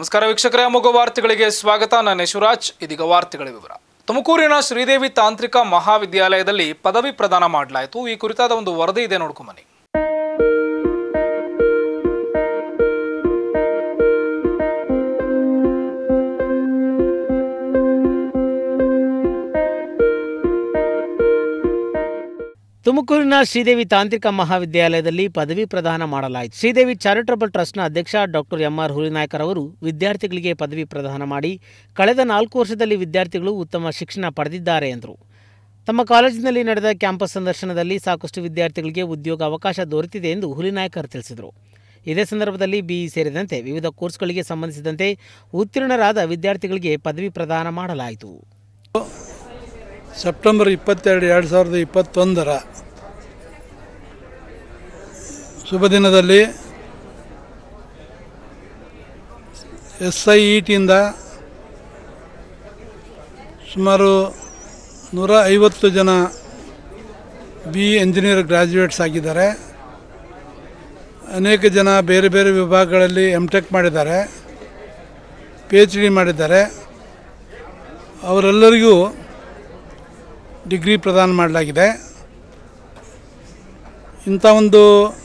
ನಮಸ್ಕಾರ ವೀಕ್ಷಕರೇ ಅಮೋಘ ವಾರ್ತೆಗಳಿಗೆ ಸ್ವಾಗತ ನಾನು ಯಶುರಾಜ್ ಇದೀಗ ವಾರ್ತೆಗಳ ವಿವರ ತುಮಕೂರಿನ ಶ್ರೀದೇವಿ ತಾಂತ್ರಿಕ ಮಹಾವಿದ್ಯಾಲಯದಲ್ಲಿ ಪದವಿ ಪ್ರದಾನ ಮಾಡಲಾಯಿತು ಈ ಕುರಿತಾದ ಒಂದು ವರದಿ ಇದೆ ನೋಡ್ಕೊಂಬನ್ನಿ ತುಮಕೂರಿನ ಶ್ರೀದೇವಿ ತಾಂತ್ರಿಕ ಮಹಾವಿದ್ಯಾಲಯದಲ್ಲಿ ಪದವಿ ಪ್ರದಾನ ಮಾಡಲಾಯಿತು ಶ್ರೀದೇವಿ ಚಾರಿಟಬಲ್ ಟ್ರಸ್ಟ್ನ ಅಧ್ಯಕ್ಷ ಡಾಕ್ಟರ್ ಎಂಆರ್ ಹುಲಿನಾಯ್ಕರ್ ಅವರು ವಿದ್ಯಾರ್ಥಿಗಳಿಗೆ ಪದವಿ ಪ್ರದಾನ ಮಾಡಿ ಕಳೆದ ನಾಲ್ಕು ವರ್ಷದಲ್ಲಿ ವಿದ್ಯಾರ್ಥಿಗಳು ಉತ್ತಮ ಶಿಕ್ಷಣ ಪಡೆದಿದ್ದಾರೆ ಎಂದರು ತಮ್ಮ ಕಾಲೇಜಿನಲ್ಲಿ ನಡೆದ ಕ್ಯಾಂಪಸ್ ಸಂದರ್ಶನದಲ್ಲಿ ಸಾಕಷ್ಟು ವಿದ್ಯಾರ್ಥಿಗಳಿಗೆ ಉದ್ಯೋಗ ಅವಕಾಶ ದೊರೆತಿದೆ ಎಂದು ಹುಲಿನಾಯ್ಕರ್ ತಿಳಿಸಿದರು ಇದೇ ಸಂದರ್ಭದಲ್ಲಿ ಬಿಇ ಸೇರಿದಂತೆ ವಿವಿಧ ಕೋರ್ಸ್ಗಳಿಗೆ ಸಂಬಂಧಿಸಿದಂತೆ ಉತ್ತೀರ್ಣರಾದ ವಿದ್ಯಾರ್ಥಿಗಳಿಗೆ ಪದವಿ ಪ್ರದಾನ ಮಾಡಲಾಯಿತು ಸೆಪ್ಟೆಂಬರ್ ಇಪ್ಪತ್ತೆರಡು ಎರಡು ಸಾವಿರದ ಇಪ್ಪತ್ತೊಂದರ ಶುಭ ದಿನದಲ್ಲಿ ಎಸ್ ಐ ಇ ಟಿಯಿಂದ ಸುಮಾರು ನೂರ ಐವತ್ತು ಜನ ಬಿ ಎಂಜಿನಿಯರ್ ಗ್ರ್ಯಾಜುಯೇಟ್ಸ್ ಆಗಿದ್ದಾರೆ ಅನೇಕ ಜನ ಬೇರೆ ಬೇರೆ ವಿಭಾಗಗಳಲ್ಲಿ ಎಮ್ ಟೆಕ್ ಮಾಡಿದ್ದಾರೆ ಪಿ ಎಚ್ ಡಿ ಮಾಡಿದ್ದಾರೆ ಅವರೆಲ್ಲರಿಗೂ ಡಿಗ್ರಿ ಪ್ರದಾನ ಮಾಡಲಾಗಿದೆ ಇಂಥ ಒಂದು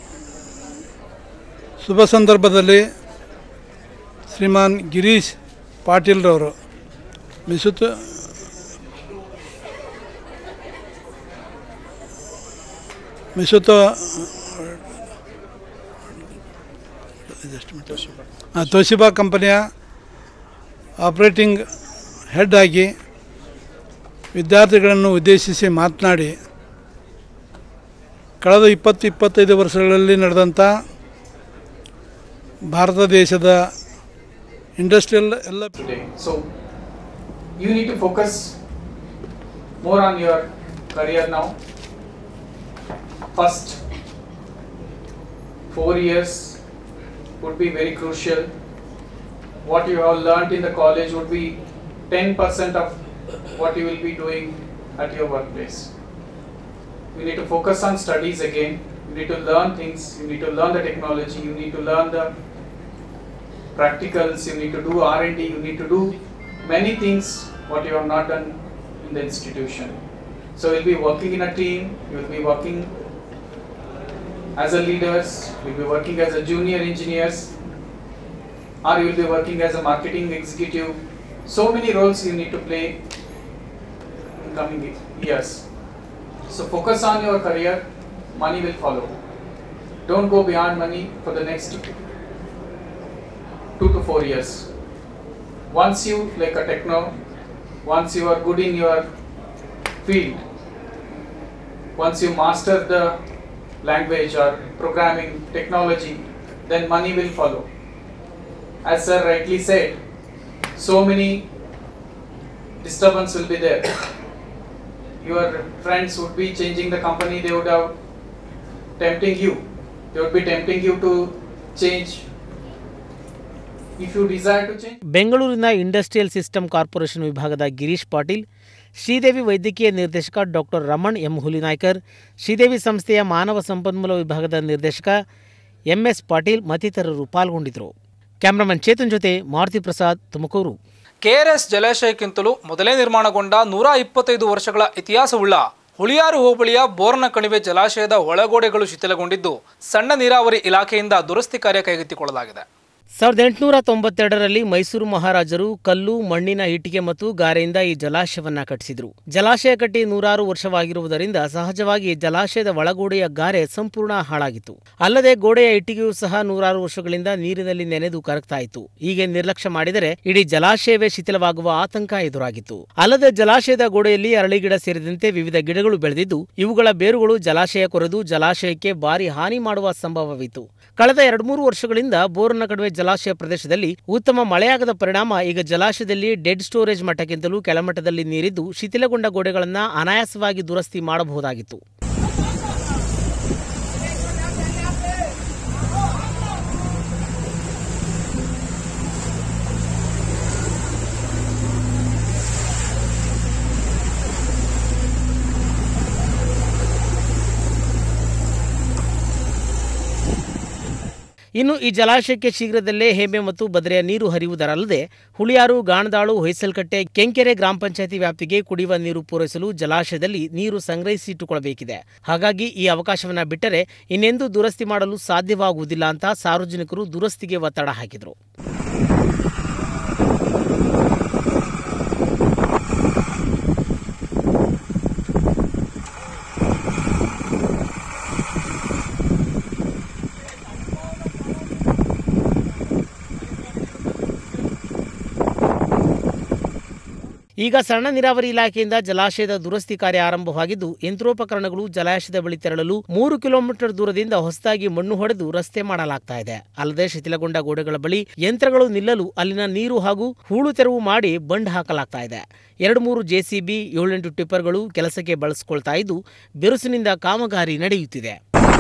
ಶುಭ ಸಂದರ್ಭದಲ್ಲಿ ಶ್ರೀಮಾನ್ ಗಿರೀಶ್ ಪಾಟೀಲ್ರವರು ಮಿಸುತ್ ಮಿಸುತ ಹಾಂ ತೋಶಿಬಾ ಕಂಪನಿಯ ಆಪ್ರೇಟಿಂಗ್ ಹೆಡ್ ಆಗಿ ವಿದ್ಯಾರ್ಥಿಗಳನ್ನು ಉದ್ದೇಶಿಸಿ ಮಾತನಾಡಿ ಕಳೆದ ಇಪ್ಪತ್ತು ಇಪ್ಪತ್ತೈದು ವರ್ಷಗಳಲ್ಲಿ ನಡೆದಂಥ ಭಾರತ ದೇಶದ ಇಂಡಸ್ಟ್ರಿಯಲ್ ಎಲ್ಲ today. So you need to focus more on your career now. First four years would be very crucial. What you have learnt in the college would be 10% of what you will be doing at your workplace. You need to focus on studies again. You need to learn things. You need to learn the technology. You need to learn the practicals, you need to do R&D, you need to do many things what you have not done in the institution. So you'll be working in a team, you'll be working as a leaders, you'll be working as a junior engineers, or you'll be working as a marketing executive. So many roles you need to play in coming years. So focus on your career, money will follow. Don't go beyond money for the next two to four years. Once you like a techno, once you are good in your field, once you master the language or programming technology, then money will follow. As sir rightly said, so many disturbance will be there. Your friends would be changing the company, they would have tempting you. They would be tempting you to change if you desire to change ಬೆಂಗಳೂರಿನ industrial system corporation ವಿಭಾಗದ ಗಿರೀಶ್ ಪಾಟೀಲ್ ಶ್ರೀದೇವಿ ವೈದ್ಯಕೀಯ ನಿರ್ದೇಶಕ doctor Raman M Hulinaykar Sridevi ಸಂಸ್ಥೆಯ ಮಾನವ ಸಂಪನ್ಮೂಲ ವಿಭಾಗದ ನಿರ್ದೇಶಕ MS Patil ಮತ್ತಿತರರು ಪಾಲ್ಗೊಂಡಿದ್ದರು ಕ್ಯಾಮ್ರಾಮನ್ ಚೇತನ್ ಜೊತೆ ಮಾರುತಿ ಪ್ರಸಾದ್ ತುಮಕೂರು ಕೆಆರ್ಎಸ್ ಜಲಾಶಯಕ್ಕಿಂತಲೂ ಮೊದಲೇ ನಿರ್ಮಾಣಗೊಂಡ ನೂರ ಇಪ್ಪತ್ತೈದು ವರ್ಷಗಳ ಇತಿಹಾಸವುಳ್ಳ ಹುಳಿಯಾರು ಹೋಬಳಿಯ ಬೋರ್ನ ಕಣಿವೆ ಜಲಾಶಯದ ಒಳಗೋಡೆಗಳು ಶಿಥಿಲಗೊಂಡಿದ್ದು ಸಣ್ಣ ನೀರಾವರಿ ಇಲಾಖೆಯಿಂದ ದುರಸ್ತಿ ಕಾರ್ಯ ಕೈಗೆತ್ತಿಕೊಳ್ಳಲಾಗಿದೆ ಸಾವಿರದ ಎಂಟುನೂರ ತೊಂಬತ್ತೆರಡರಲ್ಲಿ ಮೈಸೂರು ಮಹಾರಾಜರು ಕಲ್ಲು ಮಣ್ಣಿನ ಇಟ್ಟಿಗೆ ಮತ್ತು ಗಾರೆಯಿಂದ ಈ ಜಲಾಶಯವನ್ನ ಕಟ್ಟಿಸಿದ್ರು ಜಲಾಶಯ ಕಟ್ಟಿ ನೂರಾರು ವರ್ಷವಾಗಿರುವುದರಿಂದ ಸಹಜವಾಗಿ ಜಲಾಶಯದ ಒಳಗೋಡೆಯ ಗಾರೆ ಸಂಪೂರ್ಣ ಹಾಳಾಗಿತ್ತು ಅಲ್ಲದೆ ಗೋಡೆಯ ಇಟ್ಟಿಗೆಯೂ ಸಹ ನೂರಾರು ವರ್ಷಗಳಿಂದ ನೀರಿನಲ್ಲಿ ನೆನೆದು ಕರಗ್ತಾ ಇತ್ತು ಹೀಗೆ ನಿರ್ಲಕ್ಷ್ಯ ಮಾಡಿದರೆ ಇಡೀ ಜಲಾಶಯವೇ ಶಿಥಿಲವಾಗುವ ಆತಂಕ ಎದುರಾಗಿತ್ತು ಅಲ್ಲದೆ ಜಲಾಶಯದ ಗೋಡೆಯಲ್ಲಿ ಅರಳಿಗಿಡ ಸೇರಿದಂತೆ ವಿವಿಧ ಗಿಡಗಳು ಬೆಳೆದಿದ್ದು ಇವುಗಳ ಬೇರುಗಳು ಜಲಾಶಯ ಕೊರೆದು ಜಲಾಶಯಕ್ಕೆ ಭಾರಿ ಹಾನಿ ಮಾಡುವ ಸಂಭವವಿತ್ತು ಕಳೆದ ಎರಡು ಮೂರು ವರ್ಷಗಳಿಂದ ಬೋರ್ನ ಕಡುವೆ ಜಲಾಶಯ ಪ್ರದೇಶದಲ್ಲಿ ಉತ್ತಮ ಮಳೆಯಾಗದ ಪರಿಣಾಮ ಈಗ ಜಲಾಶಯದಲ್ಲಿ ಡೆಡ್ ಸ್ಟೋರೇಜ್ ಮಟ್ಟಕ್ಕಿಂತಲೂ ಕೆಳಮಟ್ಟದಲ್ಲಿ ನೀರಿದ್ದು ಶಿಥಿಲಗೊಂಡ ಗೋಡೆಗಳನ್ನು ಅನಾಯಾಸವಾಗಿ ದುರಸ್ತಿ ಮಾಡಬಹುದಾಗಿತ್ತು ಇನ್ನು ಈ ಜಲಾಶಯಕ್ಕೆ ಶೀಘ್ರದಲ್ಲೇ ಹೇಮೆ ಮತ್ತು ಬದರೆಯ ನೀರು ಹರಿಯುವುದರಲ್ಲದೆ ಹುಳಿಯಾರು ಗಾಣದಾಳು ಹೊಯ್ಸಲ್ಕಟ್ಟೆ ಕೆಂಕೆರೆ ಗ್ರಾಮ ಪಂಚಾಯತಿ ವ್ಯಾಪ್ತಿಗೆ ಕುಡಿಯುವ ನೀರು ಪೂರೈಸಲು ಜಲಾಶಯದಲ್ಲಿ ನೀರು ಸಂಗ್ರಹಿಸಿಟ್ಟುಕೊಳ್ಳಬೇಕಿದೆ ಹಾಗಾಗಿ ಈ ಅವಕಾಶವನ್ನ ಬಿಟ್ಟರೆ ಇನ್ನೆಂದೂ ದುರಸ್ತಿ ಮಾಡಲು ಸಾಧ್ಯವಾಗುವುದಿಲ್ಲ ಅಂತ ಸಾರ್ವಜನಿಕರು ದುರಸ್ತಿಗೆ ಒತ್ತಡ ಹಾಕಿದರು ಈಗ ಸಣ್ಣ ನೀರಾವರಿ ಇಲಾಖೆಯಿಂದ ಜಲಾಶಯದ ದುರಸ್ತಿ ಕಾರ್ಯ ಆರಂಭವಾಗಿದ್ದು ಯಂತ್ರೋಪಕರಣಗಳು ಜಲಾಶಯದ ಬಳಿ ತೆರಳಲು ಮೂರು ಕಿಲೋಮೀಟರ್ ದೂರದಿಂದ ಹೊಸದಾಗಿ ಮಣ್ಣು ಹೊಡೆದು ರಸ್ತೆ ಮಾಡಲಾಗ್ತಾ ಇದೆ ಅಲ್ಲದೆ ಶಿಥಿಲಗೊಂಡ ಗೋಡೆಗಳ ಬಳಿ ಯಂತ್ರಗಳು ನಿಲ್ಲಲು ಅಲ್ಲಿನ ನೀರು ಹಾಗೂ ಹೂಳು ತೆರವು ಮಾಡಿ ಬಂಡ್ ಹಾಕಲಾಗ್ತಾ ಇದೆ ಎರಡು ಮೂರು ಜೆಸಿಬಿ ಏಳೆಂಟು ಟಿಪ್ಪರ್ಗಳು ಕೆಲಸಕ್ಕೆ ಬಳಸಿಕೊಳ್ತಾ ಇದ್ದು ಬಿರುಸಿನಿಂದ ಕಾಮಗಾರಿ ನಡೆಯುತ್ತಿದೆ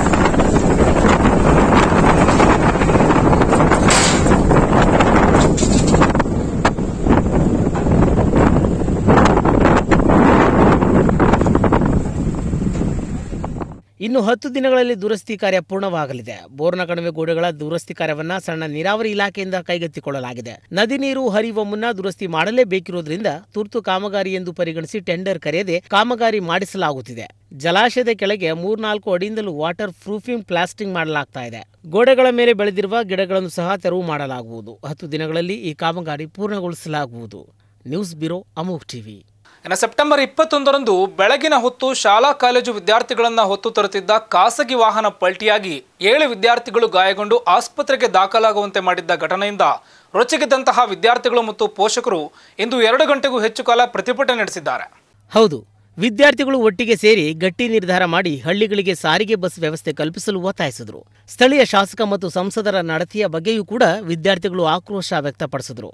ಇನ್ನು ಹತ್ತು ದಿನಗಳಲ್ಲಿ ದುರಸ್ತಿ ಕಾರ್ಯ ಪೂರ್ಣವಾಗಲಿದೆ ಬೋರ್ನ ಕಣಿವೆ ಗೋಡೆಗಳ ದುರಸ್ತಿ ಕಾರ್ಯವನ್ನ ಸಣ್ಣ ನೀರಾವರಿ ಇಲಾಖೆಯಿಂದ ಕೈಗೆತ್ತಿಕೊಳ್ಳಲಾಗಿದೆ ನದಿ ನೀರು ಹರಿಯುವ ಮುನ್ನ ದುರಸ್ತಿ ಮಾಡಲೇಬೇಕಿರುವುದರಿಂದ ತುರ್ತು ಕಾಮಗಾರಿ ಎಂದು ಪರಿಗಣಿಸಿ ಟೆಂಡರ್ ಕರೆಯದೆ ಕಾಮಗಾರಿ ಮಾಡಿಸಲಾಗುತ್ತಿದೆ ಜಲಾಶಯದ ಕೆಳಗೆ ಮೂರ್ನಾಲ್ಕು ಅಡಿಯಿಂದಲೂ ವಾಟರ್ ಪ್ರೂಫಿಂಗ್ ಪ್ಲಾಸ್ಟಿಂಗ್ ಮಾಡಲಾಗ್ತಾ ಇದೆ ಗೋಡೆಗಳ ಮೇಲೆ ಬೆಳೆದಿರುವ ಗಿಡಗಳನ್ನು ಸಹ ತೆರವು ಮಾಡಲಾಗುವುದು ಹತ್ತು ದಿನಗಳಲ್ಲಿ ಈ ಕಾಮಗಾರಿ ಪೂರ್ಣಗೊಳಿಸಲಾಗುವುದು ನ್ಯೂಸ್ ಬ್ಯೂರೋ ಅಮೋಕ್ ಟಿವಿ ಇನ್ನು ಸೆಪ್ಟೆಂಬರ್ ಇಪ್ಪತ್ತೊಂದರಂದು ಬೆಳಗಿನ ಹೊತ್ತು ಶಾಲಾ ಕಾಲೇಜು ವಿದ್ಯಾರ್ಥಿಗಳನ್ನ ಹೊತ್ತು ತರುತ್ತಿದ್ದ ಖಾಸಗಿ ವಾಹನ ಪಲ್ಟಿಯಾಗಿ ಏಳು ವಿದ್ಯಾರ್ಥಿಗಳು ಗಾಯಗೊಂಡು ಆಸ್ಪತ್ರೆಗೆ ದಾಖಲಾಗುವಂತೆ ಮಾಡಿದ್ದ ಘಟನೆಯಿಂದ ರೊಚ್ಚಿಗೆದ್ದಂತಹ ವಿದ್ಯಾರ್ಥಿಗಳು ಮತ್ತು ಪೋಷಕರು ಇಂದು ಎರಡು ಗಂಟೆಗೂ ಹೆಚ್ಚು ಕಾಲ ಪ್ರತಿಭಟನೆ ನಡೆಸಿದ್ದಾರೆ ಹೌದು ವಿದ್ಯಾರ್ಥಿಗಳು ಒಟ್ಟಿಗೆ ಸೇರಿ ಗಟ್ಟಿ ನಿರ್ಧಾರ ಮಾಡಿ ಹಳ್ಳಿಗಳಿಗೆ ಸಾರಿಗೆ ಬಸ್ ವ್ಯವಸ್ಥೆ ಕಲ್ಪಿಸಲು ಒತ್ತಾಯಿಸಿದರು ಸ್ಥಳೀಯ ಶಾಸಕ ಮತ್ತು ಸಂಸದರ ನಡತೆಯ ಬಗ್ಗೆಯೂ ಕೂಡ ವಿದ್ಯಾರ್ಥಿಗಳು ಆಕ್ರೋಶ ವ್ಯಕ್ತಪಡಿಸಿದರು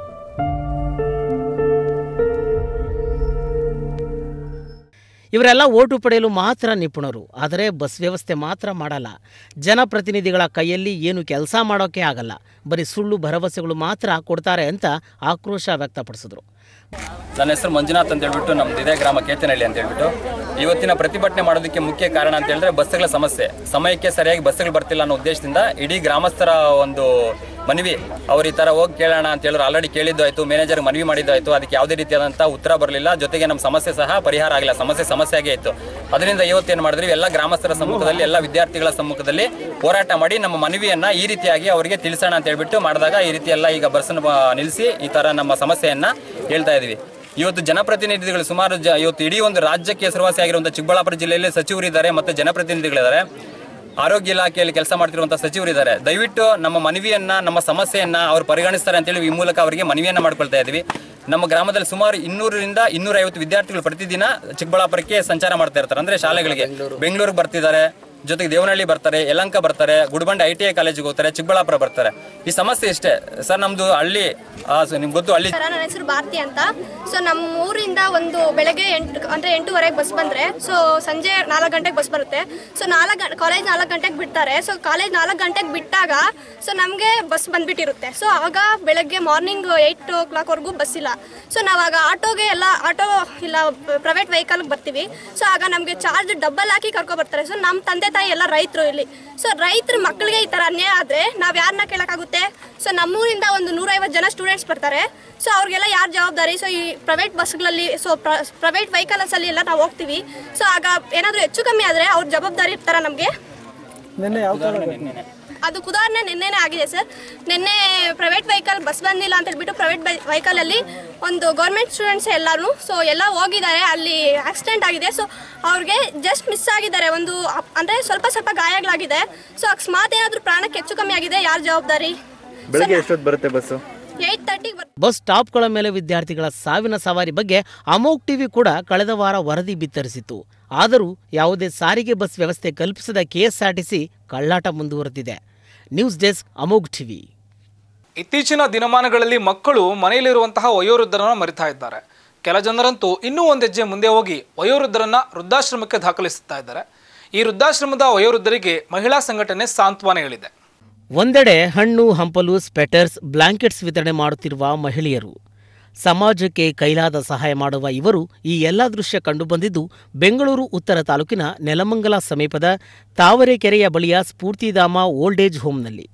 ಇವರೆಲ್ಲ ಓಟು ಪಡೆಯಲು ಮಾತ್ರ ನಿಪುಣರು ಆದರೆ ಬಸ್ ವ್ಯವಸ್ಥೆ ಮಾತ್ರ ಮಾಡಲ್ಲ ಜನಪ್ರತಿನಿಧಿಗಳ ಕೈಯಲ್ಲಿ ಏನು ಕೆಲಸ ಮಾಡೋಕೆ ಆಗಲ್ಲ ಬರೀ ಸುಳ್ಳು ಭರವಸೆಗಳು ಮಾತ್ರ ಕೊಡ್ತಾರೆ ಅಂತ ಆಕ್ರೋಶ ವ್ಯಕ್ತಪಡಿಸಿದ್ರು ನನ್ನ ಹೆಸರು ಮಂಜುನಾಥ್ ಅಂತ ಹೇಳ್ಬಿಟ್ಟು ನಮ್ದು ಇದೇ ಗ್ರಾಮ ಕೇತನಹಳ್ಳಿ ಅಂತ ಹೇಳ್ಬಿಟ್ಟು ಇವತ್ತಿನ ಪ್ರತಿಭಟನೆ ಮಾಡೋದಕ್ಕೆ ಮುಖ್ಯ ಕಾರಣ ಅಂತ ಹೇಳಿದ್ರೆ ಬಸ್ಸುಗಳ ಸಮಸ್ಯೆ ಸಮಯಕ್ಕೆ ಸರಿಯಾಗಿ ಬಸ್ಸುಗಳು ಬರ್ತಿಲ್ಲ ಅನ್ನೋ ಉದ್ದೇಶದಿಂದ ಇಡೀ ಗ್ರಾಮಸ್ಥರ ಒಂದು ಮನವಿ ಅವ್ರು ಈ ಥರ ಹೋಗಿ ಕೇಳೋಣ ಅಂತ ಹೇಳಿದ್ರು ಆಲ್ರೆಡಿ ಕೇಳಿದ್ದು ಆಯಿತು ಮ್ಯಾನೇಜರ್ ಮನವಿ ಮಾಡಿದ್ದು ಆಯಿತು ಅದಕ್ಕೆ ಯಾವುದೇ ರೀತಿಯಾದಂಥ ಉತ್ತರ ಬರಲಿಲ್ಲ ಜೊತೆಗೆ ನಮ್ಮ ಸಮಸ್ಯೆ ಸಹ ಪರಿಹಾರ ಆಗಿಲ್ಲ ಸಮಸ್ಯೆ ಸಮಸ್ಯೆಯಾಗೇ ಇತ್ತು ಅದರಿಂದ ಇವತ್ತೇನು ಮಾಡಿದ್ರಿ ಎಲ್ಲ ಗ್ರಾಮಸ್ಥರ ಸಮ್ಮುಖದಲ್ಲಿ ಎಲ್ಲ ವಿದ್ಯಾರ್ಥಿಗಳ ಸಮ್ಮುಖದಲ್ಲಿ ಹೋರಾಟ ಮಾಡಿ ನಮ್ಮ ಮನವಿಯನ್ನ ಈ ರೀತಿಯಾಗಿ ಅವರಿಗೆ ತಿಳಿಸೋಣ ಅಂತ ಹೇಳ್ಬಿಟ್ಟು ಮಾಡಿದಾಗ ಈ ರೀತಿ ಎಲ್ಲ ಈಗ ಬಸ್ಸನ್ನು ನಿಲ್ಲಿಸಿ ಈ ಥರ ನಮ್ಮ ಸಮಸ್ಯೆಯನ್ನ ಹೇಳ್ತಾ ಇದೀವಿ ಇವತ್ತು ಜನಪ್ರತಿನಿಧಿಗಳು ಸುಮಾರು ಜ ಇವತ್ತು ಇಡೀ ಒಂದು ರಾಜ್ಯಕ್ಕೆ ಹೆಸರುವಾಸಿ ಆಗಿರುವಂಥ ಚಿಕ್ಕಬಳ್ಳಾಪುರ ಜಿಲ್ಲೆಯಲ್ಲಿ ಸಚಿವರಿದ್ದಾರೆ ಮತ್ತು ಜನಪ್ರತಿನಿಧಿಗಳಿದ್ದಾರೆ ಆರೋಗ್ಯ ಇಲಾಖೆಯಲ್ಲಿ ಕೆಲಸ ಮಾಡ್ತಿರುವಂಥ ಸಚಿವರಿದ್ದಾರೆ ದಯವಿಟ್ಟು ನಮ್ಮ ಮನವಿಯನ್ನ ನಮ್ಮ ಸಮಸ್ಯೆಯನ್ನ ಅವ್ರು ಪರಿಗಣಿಸ್ತಾರೆ ಅಂತೇಳಿ ಈ ಮೂಲಕ ಅವರಿಗೆ ಮನವಿಯನ್ನ ಮಾಡ್ಕೊಳ್ತಾ ಇದ್ದೀವಿ ನಮ್ಮ ಗ್ರಾಮದಲ್ಲಿ ಸುಮಾರು ಇನ್ನೂರರಿಂದ ಇನ್ನೂರೈವತ್ತು ವಿದ್ಯಾರ್ಥಿಗಳು ಪ್ರತಿದಿನ ಚಿಕ್ಕಬಳ್ಳಾಪುರಕ್ಕೆ ಸಂಚಾರ ಮಾಡ್ತಾ ಇರ್ತಾರೆ ಅಂದ್ರೆ ಶಾಲೆಗಳಿಗೆ ಬೆಂಗಳೂರಿಗೆ ಬರ್ತಿದ್ದಾರೆ ಜೊತೆಗೆ ದೇವನಹಳ್ಳಿ ಬರ್ತಾರೆ ಯಲಂಕ ಬರ್ತಾರೆ ಗುಡಿಬಂಡೆ ಐ ಟಿ ಐ ಕಾಲೇಜಿಗೆ ಹೋಗ್ತಾರೆ ಚಿಕ್ಕಬಳ್ಳಾಪುರ ಬರ್ತಾರೆ ಈ ಸಮಸ್ಯೆ ಇಷ್ಟೇ ಸರ್ ನಮ್ದು ಹಳ್ಳಿ ಆ, ಸೊ ನಿಮ್ಗೆ ಗೊತ್ತು ಹಳ್ಳಿ ಸರ ನನ್ನ ಹೆಸರು ಭಾರತಿ ಅಂತ ಸೊ ನಮ್ಮ ಊರಿಂದ ಒಂದು ಬೆಳಗ್ಗೆ ಎಂಟು ಅಂದರೆ ಎಂಟೂವರೆಗೆ ಬಸ್ ಬಂದರೆ ಸೊ ಸಂಜೆ ನಾಲ್ಕು ಗಂಟೆಗೆ ಬಸ್ ಬರುತ್ತೆ ಸೊ ನಾಲ್ಕು ಗಂಟೆ ಕಾಲೇಜ್ ನಾಲ್ಕು ಗಂಟೆಗೆ ಬಿಡ್ತಾರೆ ಸೊ ಕಾಲೇಜ್ ನಾಲ್ಕು ಗಂಟೆಗೆ ಬಿಟ್ಟಾಗ ಸೊ ನಮಗೆ ಬಸ್ ಬಂದ್ಬಿಟ್ಟಿರುತ್ತೆ ಸೊ ಆಗ ಬೆಳಗ್ಗೆ ಮಾರ್ನಿಂಗ್ ಏಯ್ಟ್ ಓ ಕ್ಲಾಕ್ವರೆಗೂ ಬಸ್ ಇಲ್ಲ ಸೊ ನಾವಾಗ ಆಟೋಗೆ ಎಲ್ಲ ಆಟೋ ಇಲ್ಲ ಪ್ರೈವೇಟ್ ವೆಹಿಕಲ್ಗೆ ಬರ್ತೀವಿ ಸೊ ಆಗ ನಮಗೆ ಚಾರ್ಜ್ ಡಬ್ಬಲ್ ಹಾಕಿ ಕರ್ಕೊ ಬರ್ತಾರೆ ಸೊ ನಮ್ಮ ತಂದೆ ತಾಯಿ ಎಲ್ಲ ರೈತರು ಇಲ್ಲಿ ಸೊ ರೈತರ ಮಕ್ಕಳಿಗೆ ಈ ಥರ ಅನ್ಯಾಯ ಆದರೆ ನಾವು ಯಾರನ್ನ ಕೇಳೋಕ್ಕಾಗುತ್ತೆ ಸೊ ನಮ್ಮೂರಿಂದ ಒಂದು ನೂರೈವತ್ತು ಜನ ಸ್ಟೂಡೆಂಟ್ಸ್ ಬರ್ತಾರೆ ಸೊ ಅವ್ರಿಗೆಲ್ಲ ಯಾರು ಜವಾಬ್ದಾರಿ ಸೊ ಈ ಪ್ರೈವೇಟ್ ಬಸ್ಗಳಲ್ಲಿ ಸೊ ಪ್ರೈವೇಟ್ ವೆಹಿಕಲ್ಸಲ್ಲಿ ಎಲ್ಲ ನಾವು ಹೋಗ್ತೀವಿ ಸೊ ಆಗ ಏನಾದರೂ ಹೆಚ್ಚು ಕಮ್ಮಿ ಆದರೆ ಅವ್ರ ಜವಾಬ್ದಾರಿ ಇರ್ತಾರೆ ನಮಗೆ ಅದು ಉದಾಹರಣೆ ನಿನ್ನೆನೇ ಆಗಿದೆ ಸರ್ ನಿನ್ನೆ ಪ್ರೈವೇಟ್ ವೆಹಿಕಲ್ ಬಸ್ ಬಂದಿಲ್ಲ ಅಂತ ಹೇಳ್ಬಿಟ್ಟು ಪ್ರೈವೇಟ್ ವೆಹಿಕಲಲ್ಲಿ ಒಂದು ಗೌರ್ಮೆಂಟ್ ಸ್ಟೂಡೆಂಟ್ಸ್ ಎಲ್ಲರೂ ಸೊ ಎಲ್ಲ ಹೋಗಿದ್ದಾರೆ ಅಲ್ಲಿ ಆಕ್ಸಿಡೆಂಟ್ ಆಗಿದೆ ಸೊ ಅವ್ರಿಗೆ ಜಸ್ಟ್ ಮಿಸ್ ಆಗಿದ್ದಾರೆ ಒಂದು ಅಪ್- ಅಂದ್ರೆ ಸ್ವಲ್ಪ ಸ್ವಲ್ಪ ಗಾಯಗಳಾಗಿದೆ ಸೊ ಅಕಸ್ಮಾತ್ ಏನಾದರೂ ಪ್ರಾಣಕ್ಕೆ ಹೆಚ್ಚು ಕಮ್ಮಿ ಆಗಿದೆ ಯಾರು ಜವಾಬ್ದಾರಿ ಬೆಳಗ್ಗೆ ಎಷ್ಟೊತ್ತು ಬರುತ್ತೆ ಬಸ್ಸು ಏಯ್ಟ್ ತರ್ಟಿಗೆ ಬಸ್ ಸ್ಟಾಪ್ಗಳ ಮೇಲೆ ವಿದ್ಯಾರ್ಥಿಗಳ ಸಾವಿನ ಸವಾರಿ ಬಗ್ಗೆ ಅಮೋಕ್ ಟಿವಿ ಕೂಡ ಕಳೆದ ವಾರ ವರದಿ ಬಿತ್ತರಿಸಿತ್ತು ಆದರೂ ಯಾವುದೇ ಸಾರಿಗೆ ಬಸ್ ವ್ಯವಸ್ಥೆ ಕಲ್ಪಿಸದ ಕೆಎಸ್ಆರ್ಟಿಸಿ ಕಳ್ಳಾಟ ಮುಂದುವರೆದಿದೆ ನ್ಯೂಸ್ ಡೆಸ್ಕ್ ಅಮೋಕ್ ಟಿವಿ ಇತ್ತೀಚಿನ ದಿನಮಾನಗಳಲ್ಲಿ ಮಕ್ಕಳು ಮನೆಯಲ್ಲಿರುವಂತಹ ವಯೋವೃದ್ಧರನ್ನು ಮರಿತಾ ಇದ್ದಾರೆ ಕೆಲ ಜನರಂತೂ ಇನ್ನೂ ಒಂದು ಹೆಜ್ಜೆ ಮುಂದೆ ಹೋಗಿ ವಯೋವೃದ್ಧರನ್ನ ವೃದ್ಧಾಶ್ರಮಕ್ಕೆ ದಾಖಲಿಸುತ್ತಾ ಇದ್ದಾರೆ ಈ ವೃದ್ಧಾಶ್ರಮದ ವಯೋವೃದ್ಧರಿಗೆ ಮಹಿಳಾ ಸಂಘಟನೆ ಸಾಂತ್ವನ ಹೇಳಿದೆ ಒಂದೆಡೆ ಹಣ್ಣು ಹಂಪಲು ಸ್ವೆಟರ್ಸ್ ಬ್ಲಾಂಕೆಟ್ಸ್ ವಿತರಣೆ ಮಾಡುತ್ತಿರುವ ಮಹಿಳೆಯರು ಸಮಾಜಕ್ಕೆ ಕೈಲಾದ ಸಹಾಯ ಮಾಡುವ ಇವರು ಈ ಎಲ್ಲ ದೃಶ್ಯ ಕಂಡುಬಂದಿದ್ದು ಬೆಂಗಳೂರು ಉತ್ತರ ತಾಲೂಕಿನ ನೆಲಮಂಗಲ ಸಮೀಪದ ತಾವರೆಕೆರೆಯ ಬಳಿಯ ಸ್ಫೂರ್ತಿಧಾಮ ಓಲ್ಡ್ ಏಜ್ ಹೋಮ್ನಲ್ಲಿ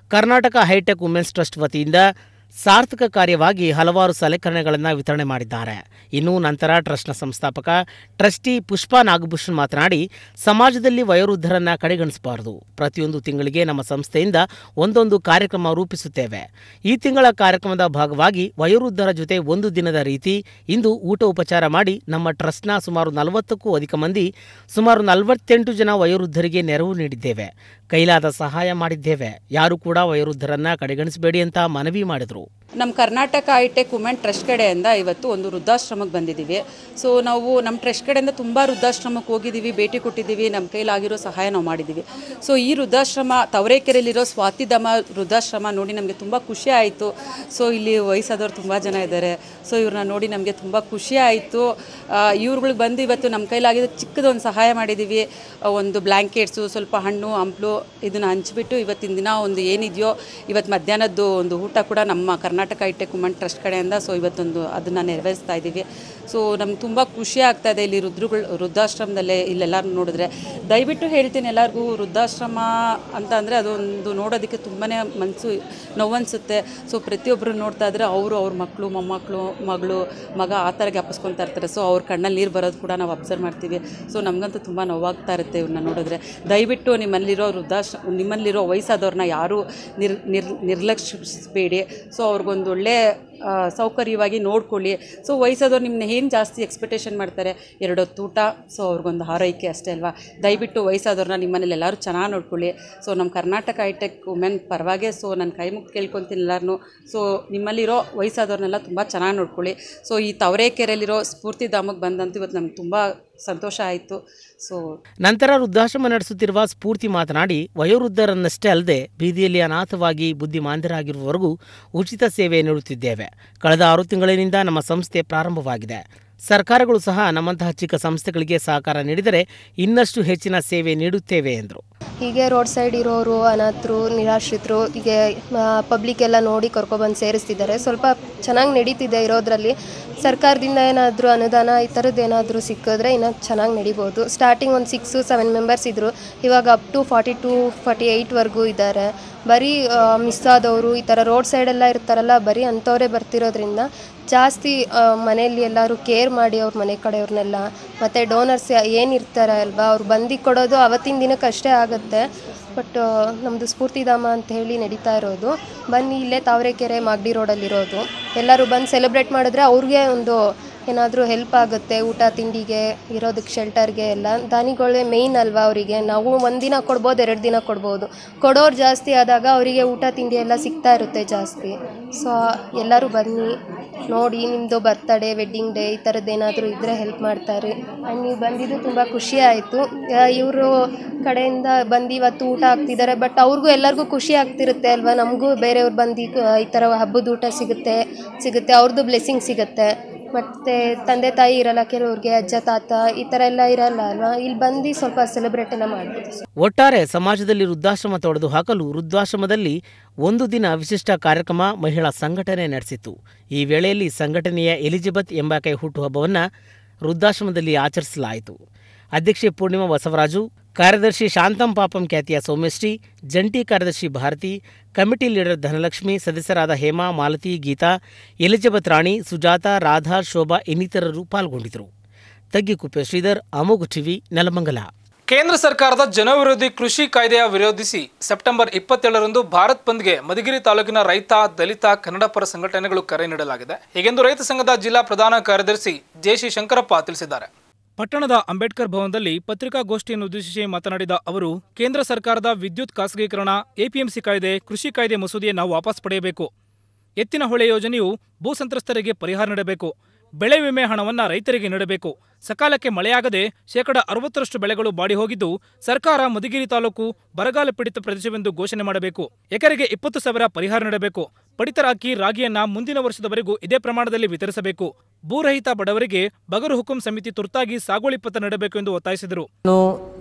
ಕರ್ನಾಟಕ ಹೈಟೆಕ್ ವುಮೆನ್ಸ್ ಟ್ರಸ್ಟ್ ವತಿಯಿಂದ ಸಾರ್ಥಕ ಕಾರ್ಯವಾಗಿ ಹಲವಾರು ಸಲಕರಣೆಗಳನ್ನು ವಿತರಣೆ ಮಾಡಿದ್ದಾರೆ ಇನ್ನು ನಂತರ ಟ್ರಸ್ಟ್ನ ಸಂಸ್ಥಾಪಕ ಟ್ರಸ್ಟಿ ಪುಷ್ಪಾ ನಾಗಭೂಷಣ್ ಮಾತನಾಡಿ ಸಮಾಜದಲ್ಲಿ ವಯೋವೃದ್ಧರನ್ನ ಕಡೆಗಣಿಸಬಾರದು ಪ್ರತಿಯೊಂದು ತಿಂಗಳಿಗೆ ನಮ್ಮ ಸಂಸ್ಥೆಯಿಂದ ಒಂದೊಂದು ಕಾರ್ಯಕ್ರಮ ರೂಪಿಸುತ್ತೇವೆ ಈ ತಿಂಗಳ ಕಾರ್ಯಕ್ರಮದ ಭಾಗವಾಗಿ ವಯೋವೃದ್ಧರ ಜೊತೆ ಒಂದು ದಿನದ ರೀತಿ ಇಂದು ಊಟ ಉಪಚಾರ ಮಾಡಿ ನಮ್ಮ ಟ್ರಸ್ಟ್ನ ಸುಮಾರು ನಲವತ್ತಕ್ಕೂ ಅಧಿಕ ಮಂದಿ ಸುಮಾರು ನಲವತ್ತೆಂಟು ಜನ ವಯೋವೃದ್ಧರಿಗೆ ನೆರವು ನೀಡಿದ್ದೇವೆ ಕೈಲಾದ ಸಹಾಯ ಮಾಡಿದ್ದೇವೆ ಯಾರು ಕೂಡ ವಯೋವೃದ್ಧರನ್ನ ಕಡೆಗಣಿಸಬೇಡಿ ಅಂತ ಮನವಿ ಮಾಡಿದರು ನಮ್ಮ ಕರ್ನಾಟಕ ಹೈಟೆಕ್ ವುಮೆನ್ ಟ್ರಸ್ಟ್ ಕಡೆಯಿಂದ ಇವತ್ತು ಒಂದು ವೃದ್ಧಾಶ್ರಮಕ್ಕೆ ಬಂದಿದ್ದೀವಿ ಸೊ ನಾವು ನಮ್ಮ ಟ್ರಸ್ಟ್ ಕಡೆಯಿಂದ ತುಂಬ ವೃದ್ಧಾಶ್ರಮಕ್ಕೆ ಹೋಗಿದ್ದೀವಿ ಭೇಟಿ ಕೊಟ್ಟಿದ್ದೀವಿ ನಮ್ಮ ಕೈಲಾಗಿರೋ ಸಹಾಯ ನಾವು ಮಾಡಿದ್ದೀವಿ ಸೊ ಈ ವೃದ್ಧಾಶ್ರಮ ತವರೇಕೆರೆಯಲ್ಲಿರೋ ಸ್ವಾತಿಧಾಮ ವೃದ್ಧಾಶ್ರಮ ನೋಡಿ ನಮಗೆ ತುಂಬ ಖುಷಿ ಆಯಿತು ಸೊ ಇಲ್ಲಿ ವಯಸ್ಸಾದವ್ರು ತುಂಬ ಜನ ಇದ್ದಾರೆ ಸೊ ಇವ್ರನ್ನ ನೋಡಿ ನಮಗೆ ತುಂಬ ಖುಷಿ ಆಯಿತು ಇವ್ರುಗಳಿಗೆ ಬಂದು ಇವತ್ತು ನಮ್ಮ ಕೈಲಾಗಿದ್ದು ಚಿಕ್ಕದೊಂದು ಸಹಾಯ ಮಾಡಿದ್ದೀವಿ ಆ, ಒಂದು ಬ್ಲ್ಯಾಂಕೆಟ್ಸು ಸ್ವಲ್ಪ ಹಣ್ಣು ಹಂಪ್ಲು ಇದನ್ನು ಹಂಚ್ಬಿಟ್ಟು ಇವತ್ತಿನ ದಿನ ಒಂದು ಏನಿದೆಯೋ ಇವತ್ತು ಮಧ್ಯಾಹ್ನದ್ದು ಒಂದು ಊಟ ಕೂಡ ನಮ್ಮ ಕರ್ನಾಟಕ ಹೈಟೆಕ್ ವುಮನ್ ಟ್ರಸ್ಟ್ ಕಡೆಯಿಂದ ಸೊ ಇವತ್ತೊಂದು ಅದನ್ನು ನೆರವೇರಿಸ್ತಾ ಇದ್ದೀವಿ ಸೊ ನಮ್ಗೆ ತುಂಬ ಖುಷಿ ಆಗ್ತಾ ಇದೆ ಇಲ್ಲಿ ವೃದ್ಧಗಳು ವೃದ್ಧಾಶ್ರಮದಲ್ಲೇ ಇಲ್ಲೆಲ್ಲರೂ ನೋಡಿದ್ರೆ ದಯವಿಟ್ಟು ಹೇಳ್ತೀನಿ ಎಲ್ಲರಿಗೂ ವೃದ್ಧಾಶ್ರಮ ಅಂತ ಅಂದರೆ ಅದೊಂದು ನೋಡೋದಕ್ಕೆ ತುಂಬಾ ಮನಸ್ಸು ನೋವನ್ಸುತ್ತೆ ಸೊ ಪ್ರತಿಯೊಬ್ಬರು ನೋಡ್ತಾ ಇದ್ರೆ ಅವರು ಅವ್ರ ಮಕ್ಕಳು ಮೊಮ್ಮಕ್ಕಳು ಮಗಳು ಮಗ ಆ ಥರ ಜ್ಞಾಪಿಸ್ಕೊತಾ ಇರ್ತಾರೆ ಸೊ ಅವ್ರ ಕಣ್ಣಲ್ಲಿ ನೀರು ಬರೋದು ಕೂಡ ನಾವು ಅಬ್ಸರ್ವ್ ಮಾಡ್ತೀವಿ ಸೊ ನಮಗಂತೂ ತುಂಬ ನೋವಾಗ್ತಾ ಇರುತ್ತೆ ಇವ್ರನ್ನ ನೋಡಿದ್ರೆ ದಯವಿಟ್ಟು ನಿಮ್ಮಲ್ಲಿರೋ ವೃದ್ಧಾಶ್ರ ನಿಮ್ಮಲ್ಲಿರೋ ವಯಸ್ಸಾದವ್ರನ್ನ ಯಾರೂ ನಿರ್ ನಿರ್ ನಿರ್ಲಕ್ಷಿಸಬೇಡಿ ಸೊ ಅವ್ರಿಗೊಂದು ಒಳ್ಳೆ ಆ, ಸೌಕರ್ಯವಾಗಿ ನೋಡ್ಕೊಳ್ಳಿ ಸೊ ವಯಸ್ಸಾದವ್ರು ನಿಮ್ಮನ್ನ ಏನು ಜಾಸ್ತಿ ಎಕ್ಸ್ಪೆಕ್ಟೇಷನ್ ಮಾಡ್ತಾರೆ ಎರಡು ಹೊತ್ತು ಊಟ ಸೊ ಅವ್ರಿಗೊಂದು ಆರೈಕೆ ಅಷ್ಟೇ ಅಲ್ವಾ ದಯವಿಟ್ಟು ವಯಸ್ಸಾದವ್ರನ್ನ ನಿಮ್ಮನೇಲಿ ಎಲ್ಲರೂ ಚೆನ್ನಾಗಿ ನೋಡ್ಕೊಳ್ಳಿ ಸೊ ನಮ್ಮ ಕರ್ನಾಟಕ ಹೈಟೆಕ್ ವುಮೆನ್ ಪರವಾಗೆ ಸೊ ನಾನು ಕೈ ಮುಗಿ ಕೇಳ್ಕೊತೀನಿ ಎಲ್ಲರನ್ನೂ ಸೊ ನಿಮ್ಮಲ್ಲಿರೋ ವಯಸ್ಸಾದವ್ರನ್ನೆಲ್ಲ ತುಂಬ ಚೆನ್ನಾಗಿ ನೋಡ್ಕೊಳ್ಳಿ ಸೊ ಈ ತವರೇಕೆರೆಯಲ್ಲಿರೋ ಸ್ಫೂರ್ತಿಧಾಮಕ್ಕೆ ಬಂದಂತೂ ಇವತ್ತು ನಮ್ಗೆ ತುಂಬ ಸಂತೋಷ ಆಯಿತು ಸೊ ನಂತರ ವೃದ್ಧಾಶ್ರಮ ನಡೆಸುತ್ತಿರುವ ಸ್ಫೂರ್ತಿ ಮಾತನಾಡಿ ವಯೋವೃದ್ಧರನ್ನಷ್ಟೇ ಅಲ್ಲದೆ ಬೀದಿಯಲ್ಲಿ ಅನಾಥವಾಗಿ ಬುದ್ಧಿಮಾಂದ್ಯರಾಗಿರುವವರೆಗೂ ಉಚಿತ ಸೇವೆ ನೀಡುತ್ತಿದ್ದೇವೆ ಕಳೆದ ಆರು ತಿಂಗಳಿನಿಂದ ನಮ್ಮ ಸಂಸ್ಥೆ ಪ್ರಾರಂಭವಾಗಿದೆ ಸರ್ಕಾರಗಳು ಸಹ ನಮ್ಮಂತಹ ಚಿಕ್ಕ ಸಂಸ್ಥೆಗಳಿಗೆ ಸಹಕಾರ ನೀಡಿದರೆ ಇನ್ನಷ್ಟು ಹೆಚ್ಚಿನ ಸೇವೆ ನೀಡುತ್ತೇವೆ ಎಂದರು ಹೀಗೆ ರೋಡ್ ಸೈಡ್ ಇರೋರು ಅನಾಥರು ನಿರಾಶ್ರಿತರು ಹೀಗೆ ಪಬ್ಲಿಕ್ ಎಲ್ಲ ನೋಡಿ ಕರ್ಕೊಬಂದು ಸೇರಿಸ್ತಿದ್ದಾರೆ ಸ್ವಲ್ಪ ಚೆನ್ನಾಗಿ ನಡೀತಿದೆ ಇರೋದ್ರಲ್ಲಿ ಸರ್ಕಾರದಿಂದ ಏನಾದರೂ ಅನುದಾನ ಈ ಥರದ್ದು ಏನಾದರೂ ಸಿಕ್ಕಿದ್ರೆ ಇನ್ನೂ ಚೆನ್ನಾಗಿ ನಡಿಬೋದು ಸ್ಟಾರ್ಟಿಂಗ್ ಒಂದು ಸಿಕ್ಸು ಸೆವೆನ್ ಮೆಂಬರ್ಸ್ ಇದ್ದರು ಇವಾಗ up to forty to forty ಏಯ್ಟ್ವರೆಗೂ ಇದ್ದಾರೆ ಬರೀ ಮಿಸ್ ಆದವರು ಈ ಥರ ರೋಡ್ ಸೈಡೆಲ್ಲ ಇರ್ತಾರಲ್ಲ ಬರೀ ಅಂಥವರೇ ಬರ್ತಿರೋದ್ರಿಂದ ಜಾಸ್ತಿ ಆ, ಮನೆಯಲ್ಲಿ ಎಲ್ಲರೂ ಕೇರ್ ಮಾಡಿ ಅವ್ರ ಮನೆ ಕಡೆಯವ್ರನ್ನೆಲ್ಲ ಮತ್ತು ಡೋನರ್ಸ್ ಏನಿರ್ತಾರೆ ಅಲ್ವಾ ಅವ್ರು ಬಂದು ಕೊಡೋದು ಅವತ್ತಿನ ದಿನಕ್ಕೆ ಅಷ್ಟೇ ಆಗುತ್ತೆ ಬಟ್ ನಮ್ಮದು ಸ್ಫೂರ್ತಿಧಾಮ ಅಂತ ಹೇಳಿ ನಡೀತಾ ಇರೋದು ಬನ್ನಿ ಇಲ್ಲೇ ತಾವರೆಕೆರೆ ಮಾಗಡಿ ರೋಡಲ್ಲಿರೋದು ಎಲ್ಲರೂ ಬಂದು ಸೆಲೆಬ್ರೇಟ್ ಮಾಡಿದ್ರೆ ಅವ್ರಿಗೆ ಒಂದು ಏನಾದರೂ ಹೆಲ್ಪ್ ಆಗುತ್ತೆ ಊಟ ತಿಂಡಿಗೆ ಇರೋದಕ್ಕೆ ಶೆಲ್ಟರ್ಗೆ ಎಲ್ಲ ದಾನಿಗಳೇ ಮೇಯ್ನ್ ಅಲ್ವಾ ಅವರಿಗೆ ನಾವು ಒಂದಿನ ಕೊಡ್ಬೋದು ಎರಡು ದಿನ ಕೊಡ್ಬೋದು ಕೊಡೋರು ಜಾಸ್ತಿ ಆದಾಗ ಅವರಿಗೆ ಊಟ ತಿಂಡಿ ಎಲ್ಲ ಸಿಗ್ತಾ ಇರುತ್ತೆ ಜಾಸ್ತಿ ಸೊ ಎಲ್ಲರೂ ಬನ್ನಿ ನೋಡಿ ನಿಮ್ಮದು ಬರ್ತಡೇ ವೆಡ್ಡಿಂಗ್ ಡೇ ಈ ಥರದ್ದು ಏನಾದರೂ ಇದ್ದರೆ ಹೆಲ್ಪ್ ಮಾಡ್ತಾರೆ ಆ್ಯಂಡ್ ನೀವು ಬಂದಿದ್ದು ತುಂಬ ಖುಷಿ ಆಯಿತು ಇವರು ಕಡೆಯಿಂದ ಬಂದು ಇವತ್ತು ಊಟ ಹಾಕ್ತಿದ್ದಾರೆ ಬಟ್ ಅವ್ರಿಗೂ ಎಲ್ಲರಿಗೂ ಖುಷಿ ಆಗ್ತಿರುತ್ತೆ ಅಲ್ವಾ ನಮಗೂ ಬೇರೆಯವ್ರು ಬಂದು ಈ ಥರ ಹಬ್ಬದ ಊಟ ಸಿಗುತ್ತೆ ಸಿಗುತ್ತೆ ಅವ್ರದ್ದು ಬ್ಲೆಸ್ಸಿಂಗ್ ಸಿಗುತ್ತೆ ಮತ್ತು ತಂದೆ ತಾಯಿ ಇರಲ್ಲ ಕೆಲವ್ರಿಗೆ ಅಜ್ಜ ತಾತ ಈ ಥರ ಎಲ್ಲ ಇರಲ್ಲ ಅಲ್ವಾ ಇಲ್ಲಿ ಬಂದು ಸ್ವಲ್ಪ ಸೆಲೆಬ್ರೇಟ್ ಎಲ್ಲ ಮಾಡ್ಬೋದು ಒಟ್ಟಾರೆ ಸಮಾಜದಲ್ಲಿ ವೃದ್ಧಾಶ್ರಮ ತೊಡೆದು ಹಾಕಲು ವೃದ್ಧಾಶ್ರಮದಲ್ಲಿ ಒಂದು ದಿನ ವಿಶಿಷ್ಟ ಕಾರ್ಯಕ್ರಮ ಮಹಿಳಾ ಸಂಘಟನೆ ನಡೆಸಿತು ಈ ವೇಳೆಯಲ್ಲಿ ಸಂಘಟನೆಯ ಎಲಿಜಬೆತ್ ಎಂಬಾಕೆ ಹುಟ್ಟುಹಬ್ಬವನ್ನು ವೃದ್ಧಾಶ್ರಮದಲ್ಲಿ ಆಚರಿಸಲಾಯಿತು ಅಧ್ಯಕ್ಷೆ ಪೂರ್ಣಿಮಾ ಬಸವರಾಜು ಕಾರ್ಯದರ್ಶಿ ಶಾಂತಂ ಪಾಪಂ ಖ್ಯಾತಿಯ ಸೌಮ್ಯಶ್ರೀ ಜಂಟಿ ಕಾರ್ಯದರ್ಶಿ ಭಾರತಿ ಕಮಿಟಿ ಲೀಡರ್ ಧನಲಕ್ಷ್ಮಿ ಸದಸ್ಯರಾದ ಹೇಮಾ ಮಾಲತಿ ಗೀತಾ ಎಲಿಜಬೆತ್ ರಾಣಿ ಸುಜಾತ ರಾಧಾ ಶೋಭಾ ಇನ್ನಿತರರು ಪಾಲ್ಗೊಂಡಿದ್ದರು ತಗ್ಗಿಕುಪ್ಪೆ ಶ್ರೀಧರ್ ಅಮೋಘ ಟಿವಿ ನೆಲಮಂಗಲ ಕೇಂದ್ರ ಸರ್ಕಾರದ ಜನವಿರೋಧಿ ಕೃಷಿ ಕಾಯ್ದೆಯ ವಿರೋಧಿಸಿ ಸೆಪ್ಟೆಂಬರ್ ಇಪ್ಪತ್ತೇಳರಂದು ಭಾರತ್ ಬಂದ್ಗೆ ಮಧುಗಿರಿ ತಾಲೂಕಿನ ರೈತ ದಲಿತ ಕನ್ನಡ ಪರ ಸಂಘಟನೆಗಳು ಕರೆ ನೀಡಲಾಗಿದೆ ಹೀಗೆಂದು ರೈತ ಸಂಘದ ಜಿಲ್ಲಾ ಪ್ರಧಾನ ಕಾರ್ಯದರ್ಶಿ ಜೆಸಿ ಶಂಕರಪ್ಪ ತಿಳಿಸಿದ್ದಾರೆ ಪಟ್ಟಣದ ಅಂಬೇಡ್ಕರ್ ಭವನದಲ್ಲಿ ಪತ್ರಿಕಾಗೋಷ್ಠಿಯನ್ನು ಉದ್ದೇಶಿಸಿ ಮಾತನಾಡಿದ ಅವರು ಕೇಂದ್ರ ಸರ್ಕಾರದ ವಿದ್ಯುತ್ ಖಾಸಗೀಕರಣ ಎಪಿಎಂಸಿ ಕಾಯ್ದೆ ಕೃಷಿ ಕಾಯ್ದೆ ಮಸೂದೆಯನ್ನು ವಾಪಸ್ ಪಡೆಯಬೇಕು ಎತ್ತಿನ ಹೊಳೆ ಯೋಜನೆಯು ಭೂ ಸಂತ್ರಸ್ತರಿಗೆ ಪರಿಹಾರ ನೀಡಬೇಕು ಬೆಳೆ ವಿಮೆ ಹಣವನ್ನು ರೈತರಿಗೆ ನೀಡಬೇಕು ಸಕಾಲಕ್ಕೆ ಮಳೆಯಾಗದೆ ಶೇಕಡ ಅರವತ್ತರಷ್ಟು ಬೆಳೆಗಳು ಬಾಡಿ ಹೋಗಿದ್ದು ಸರ್ಕಾರ ಮಧುಗಿರಿ ತಾಲೂಕು ಬರಗಾಲ ಪೀಡಿತ ಪ್ರದೇಶವೆಂದು ಘೋಷಣೆ ಮಾಡಬೇಕು ಎಕರೆಗೆ ಇಪ್ಪತ್ತು ಸಾವಿರ ಪರಿಹಾರ ನೀಡಬೇಕು ಪಡಿತರ ಅಕ್ಕಿ ರಾಗಿಯನ್ನ ಮುಂದಿನ ವರ್ಷದವರೆಗೂ ಇದೇ ಪ್ರಮಾಣದಲ್ಲಿ ವಿತರಿಸಬೇಕು ಭೂರಹಿತ ಬಡವರಿಗೆ ಬಗರು ಹುಕುಂ ಸಮಿತಿ ತುರ್ತಾಗಿ ಸಾಗುವಳಿ ಪತ್ರ ನೀಡಬೇಕು ಎಂದು ಒತ್ತಾಯಿಸಿದರು ಇನ್ನು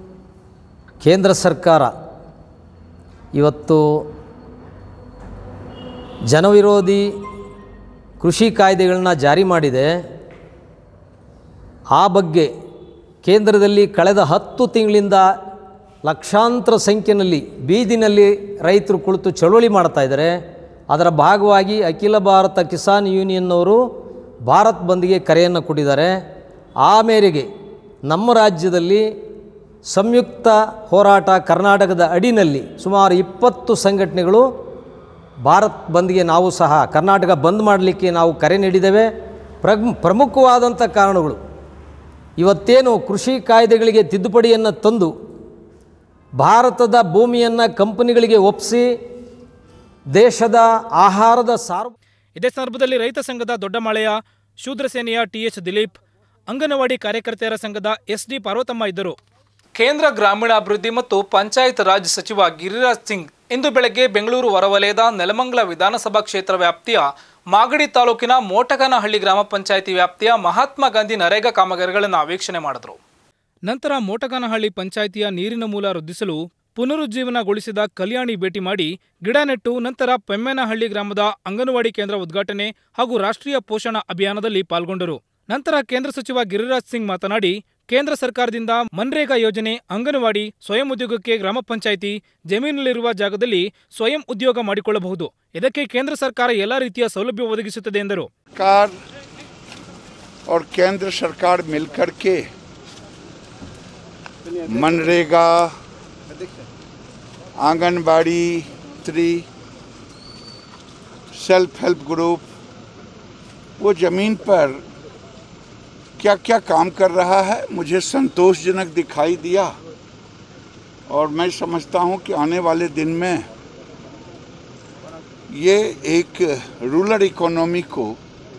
ಕೇಂದ್ರ ಸರ್ಕಾರ ಇವತ್ತು ಜನವಿರೋಧಿ ಕೃಷಿ ಕಾಯ್ದೆಗಳನ್ನ ಜಾರಿ ಮಾಡಿದೆ ಆ ಬಗ್ಗೆ ಕೇಂದ್ರದಲ್ಲಿ ಕಳೆದ ಹತ್ತು ತಿಂಗಳಿಂದ ಲಕ್ಷಾಂತರ ಸಂಖ್ಯೆಯಲ್ಲಿ ಬೀದಿನಲ್ಲಿ ರೈತರು ಕುಳಿತು ಚಳುವಳಿ ಮಾಡ್ತಾ ಇದ್ದಾರೆ ಅದರ ಭಾಗವಾಗಿ ಅಖಿಲ ಭಾರತ ಕಿಸಾನ್ ಯೂನಿಯನ್ನವರು ಭಾರತ್ ಬಂದ್ಗೆ ಕರೆಯನ್ನು ಕೊಟ್ಟಿದ್ದಾರೆ ಆ ಮೇರೆಗೆ ನಮ್ಮ ರಾಜ್ಯದಲ್ಲಿ ಸಂಯುಕ್ತ ಹೋರಾಟ ಕರ್ನಾಟಕದ ಅಡಿನಲ್ಲಿ ಸುಮಾರು ಇಪ್ಪತ್ತು ಸಂಘಟನೆಗಳು ಭಾರತ್ ಬಂದ್ಗೆ ನಾವು ಸಹ ಕರ್ನಾಟಕ ಬಂದ್ ಮಾಡಲಿಕ್ಕೆ ನಾವು ಕರೆ ನೀಡಿದ್ದೇವೆ ಪ್ರಗ್ ಪ್ರಮುಖವಾದಂಥ ಕಾರಣಗಳು ಇವತ್ತೇನು ಕೃಷಿ ಕಾಯ್ದೆಗಳಿಗೆ ತಿದ್ದುಪಡಿಯನ್ನು ತಂದು ಭಾರತದ ಭೂಮಿಯನ್ನು ಕಂಪನಿಗಳಿಗೆ ಒಪ್ಪಿಸಿ ದೇಶದ ಆಹಾರದ ಸಾರ್ವ ಇದೇ ಸಂದರ್ಭದಲ್ಲಿ ರೈತ ಸಂಘದ ದೊಡ್ಡಮಾಳೆಯ ಶೂದ್ರ ಸೇನೆಯ ಟಿಎಚ್ ದಿಲೀಪ್ ಅಂಗನವಾಡಿ ಕಾರ್ಯಕರ್ತೆಯರ ಸಂಘದ ಎಸ್ಡಿ ಪಾರ್ವತಮ್ಮ ಇದ್ದರು ಕೇಂದ್ರ ಗ್ರಾಮೀಣಾಭಿವೃದ್ಧಿ ಮತ್ತು ಪಂಚಾಯತ್ ರಾಜ್ ಸಚಿವ ಗಿರಿರಾಜ್ ಸಿಂಗ್ ಇಂದು ಬೆಳಗ್ಗೆ ಬೆಂಗಳೂರು ಹೊರವಲಯದ ನೆಲಮಂಗಲ ವಿಧಾನಸಭಾ ಕ್ಷೇತ್ರ ವ್ಯಾಪ್ತಿಯ ಮಾಗಡಿ ತಾಲೂಕಿನ ಮೋಟಗನಹಳ್ಳಿ ಗ್ರಾಮ ಪಂಚಾಯಿತಿ ವ್ಯಾಪ್ತಿಯ ಮಹಾತ್ಮ ಗಾಂಧಿ ನರೇಗಾ ಕಾಮಗಾರಿಗಳನ್ನು ವೀಕ್ಷಣೆ ಮಾಡಿದರು ನಂತರ ಮೋಟಗನಹಳ್ಳಿ ಪಂಚಾಯಿತಿಯ ನೀರಿನ ಮೂಲ ವೃದ್ಧಿಸಲು ಪುನರುಜ್ಜೀವನಗೊಳಿಸಿದ ಕಲ್ಯಾಣಿ ಭೇಟಿ ಮಾಡಿ ಗಿಡ ನೆಟ್ಟು ನಂತರ ಪೆಮ್ಮೇನಹಳ್ಳಿ ಗ್ರಾಮದ ಅಂಗನವಾಡಿ ಕೇಂದ್ರ ಉದ್ಘಾಟನೆ ಹಾಗೂ ರಾಷ್ಟ್ರೀಯ ಪೋಷಣ ಅಭಿಯಾನದಲ್ಲಿ ಪಾಲ್ಗೊಂಡರು ನಂತರ ಕೇಂದ್ರ ಸಚಿವ ಗಿರಿರಾಜ್ ಸಿಂಗ್ ಮಾತನಾಡಿ ಕೇಂದ್ರ ಸರ್ಕಾರದಿಂದ ಮನ್ರೇಗಾ ಯೋಜನೆ ಅಂಗನವಾಡಿ ಸ್ವಯಂ ಉದ್ಯೋಗಕ್ಕೆ ಗ್ರಾಮ ಪಂಚಾಯಿತಿ ಜಮೀನಿನಲ್ಲಿರುವ ಜಾಗದಲ್ಲಿ ಸ್ವಯಂ ಉದ್ಯೋಗ ಮಾಡಿಕೊಳ್ಳಬಹುದು ಇದಕ್ಕೆ ಕೇಂದ್ರ ಸರ್ಕಾರ ಎಲ್ಲ ರೀತಿಯ ಸೌಲಭ್ಯ ಒದಗಿಸುತ್ತದೆ ಎಂದರು सरकार और केंद्र सरकार मिलकर के मनरेगा आंगनबाड़ी स्त्री सेल्फ हेल्प ग्रुप वो ज़मीन पर क्या क्या काम कर रहा है मुझे संतोषजनक दिखाई दिया और मैं समझता हूँ कि आने वाले दिन में ये एक रूरल इकोनॉमी को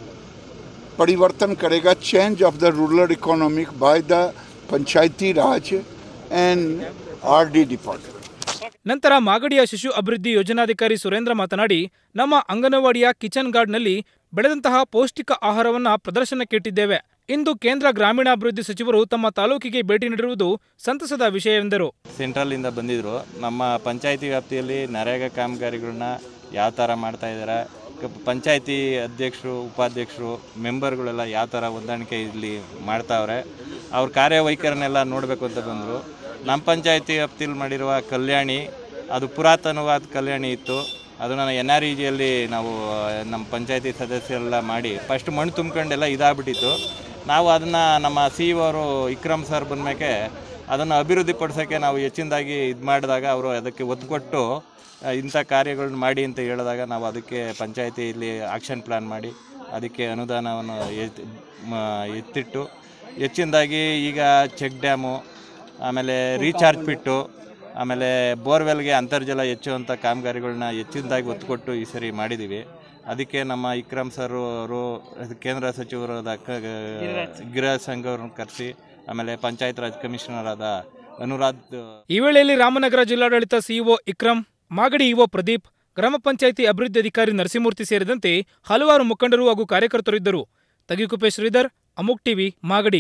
परिवर्तन करेगा change of the rural economic by the panchayati raj and RD department ನಂತರ ಮಾಗಡಿಯ ಶಿಶು ಅಭಿವೃದ್ಧಿ ಯೋಜನಾಧಿಕಾರಿ ಸುರೇಂದ್ರ ಮಾತನಾಡಿ ನಮ್ಮ ಅಂಗನವಾಡಿಯ ಕಿಚನ್ ಗಾರ್ಡ್ನಲ್ಲಿ ಬೆಳೆದಂತಹ ಪೌಷ್ಟಿಕ ಆಹಾರವನ್ನ ಪ್ರದರ್ಶನಕ್ಕಿಟ್ಟಿದ್ದೇವೆ ಇಂದು ಕೇಂದ್ರ ಗ್ರಾಮೀಣಾಭಿವೃದ್ಧಿ ಸಚಿವರು ತಮ್ಮ ತಾಲೂಕಿಗೆ ಭೇಟಿ ನೀಡಿರುವುದು ಸಂತಸದ ವಿಷಯ ಎಂದರು ಸೆಂಟ್ರಲಿಂದ ಬಂದಿದ್ದರು ನಮ್ಮ ಪಂಚಾಯತಿ ವ್ಯಾಪ್ತಿಯಲ್ಲಿ ನರೇಗಾ ಕಾಮಗಾರಿಗಳನ್ನ ಯಾವ ಥರ ಮಾಡ್ತಾ ಇದ್ದಾರೆ ಪಂಚಾಯತಿ ಅಧ್ಯಕ್ಷರು ಉಪಾಧ್ಯಕ್ಷರು ಮೆಂಬರ್ಗಳೆಲ್ಲ ಯಾವ ಥರ ಹೊಂದಾಣಿಕೆ ಇಲ್ಲಿ ಮಾಡ್ತಾವ್ರೆ ಅವ್ರ ಕಾರ್ಯವೈಖರನ್ನೆಲ್ಲ ನೋಡಬೇಕು ಅಂತ ಬಂದರು ನಮ್ಮ ಪಂಚಾಯತಿ ವ್ಯಾಪ್ತಿಯಲ್ಲಿ ಮಾಡಿರುವ ಕಲ್ಯಾಣಿ ಅದು ಪುರಾತನವಾದ ಕಲ್ಯಾಣಿ ಇತ್ತು ಅದನ್ನು ಎನ್ ಆರ್ ಇ ಜಿಯಲ್ಲಿ ನಾವು ಆ, ನಮ್ಮ ಪಂಚಾಯತಿ ಸದಸ್ಯರೆಲ್ಲ ಮಾಡಿ ಫಸ್ಟ್ ಮಣ್ಣು ತುಂಬ್ಕೊಂಡೆಲ್ಲ ಇದಾಗ್ಬಿಟ್ಟಿತ್ತು ನಾವು ಅದನ್ನು ನಮ್ಮ ಸಿ ಅವರು ವಿಕ್ರಮ್ ಸರ್ ಬಂದ್ಮೇಲೆ ಅದನ್ನು ಅಭಿವೃದ್ಧಿಪಡಿಸೋಕ್ಕೆ ನಾವು ಹೆಚ್ಚಿನದಾಗಿ ಇದು ಮಾಡಿದಾಗ ಅವರು ಅದಕ್ಕೆ ಒತ್ತು ಕೊಟ್ಟು ಆ, ಇಂಥ ಕಾರ್ಯಗಳನ್ನ ಮಾಡಿ ಅಂತ ಹೇಳಿದಾಗ ನಾವು ಅದಕ್ಕೆ ಪಂಚಾಯತಿಯಲ್ಲಿ ಆಕ್ಷನ್ ಪ್ಲ್ಯಾನ್ ಮಾಡಿ ಅದಕ್ಕೆ ಅನುದಾನವನ್ನು ಎತ್- ಮ- ಎತ್ತಿಟ್ಟು ಹೆಚ್ಚಿನದಾಗಿ ಈಗ ಚೆಕ್ ಡ್ಯಾಮು ಆಮೇಲೆ ರೀಚಾರ್ಜ್ ಪಿಟ್ಟು ಆಮೇಲೆ ಬೋರ್ವೆಲ್ಗೆ ಅಂತರ್ಜಲ ಹೆಚ್ಚುವಂಥ ಕಾಮಗಾರಿಗಳನ್ನ ಹೆಚ್ಚಿನದಾಗಿ ಒತ್ತು ಕೊಟ್ಟು ಈ ಸರಿ ಮಾಡಿದ್ದೀವಿ ಅದಕ್ಕೆ ನಮ್ಮ ವಿಕ್ರಮ್ ಸರ್ ಅವರು ಕೇಂದ್ರ ಸಚಿವರಾದ ಕ- ಗಿರಿರಾಜ್ ಸಂಘ ಅವ್ರನ್ನ ಕರೆಸಿ ಆಮೇಲೆ ಪಂಚಾಯತ್ ರಾಜ್ ಕಮಿಷನರ್ ಆದ ಅನುರಾಧ್ ಈ ವೇಳೆಯಲ್ಲಿ ರಾಮನಗರ ಜಿಲ್ಲಾಡಳಿತ ಸಿಇಒ ಇಕ್ರಮ್ ಮಾಗಡಿ ಇಒ ಪ್ರದೀಪ್ ಗ್ರಾಮ ಪಂಚಾಯಿತಿ ಅಭಿವೃದ್ಧಿ ಅಧಿಕಾರಿ ನರಸಿಂಹಮೂರ್ತಿ ಸೇರಿದಂತೆ ಹಲವಾರು ಮುಖಂಡರು ಹಾಗೂ ಕಾರ್ಯಕರ್ತರು ಇದ್ದರು ತಗಿಕುಪೆ ಶ್ರೀಧರ್ ಅಮುಕ್ ಟಿವಿ ಮಾಗಡಿ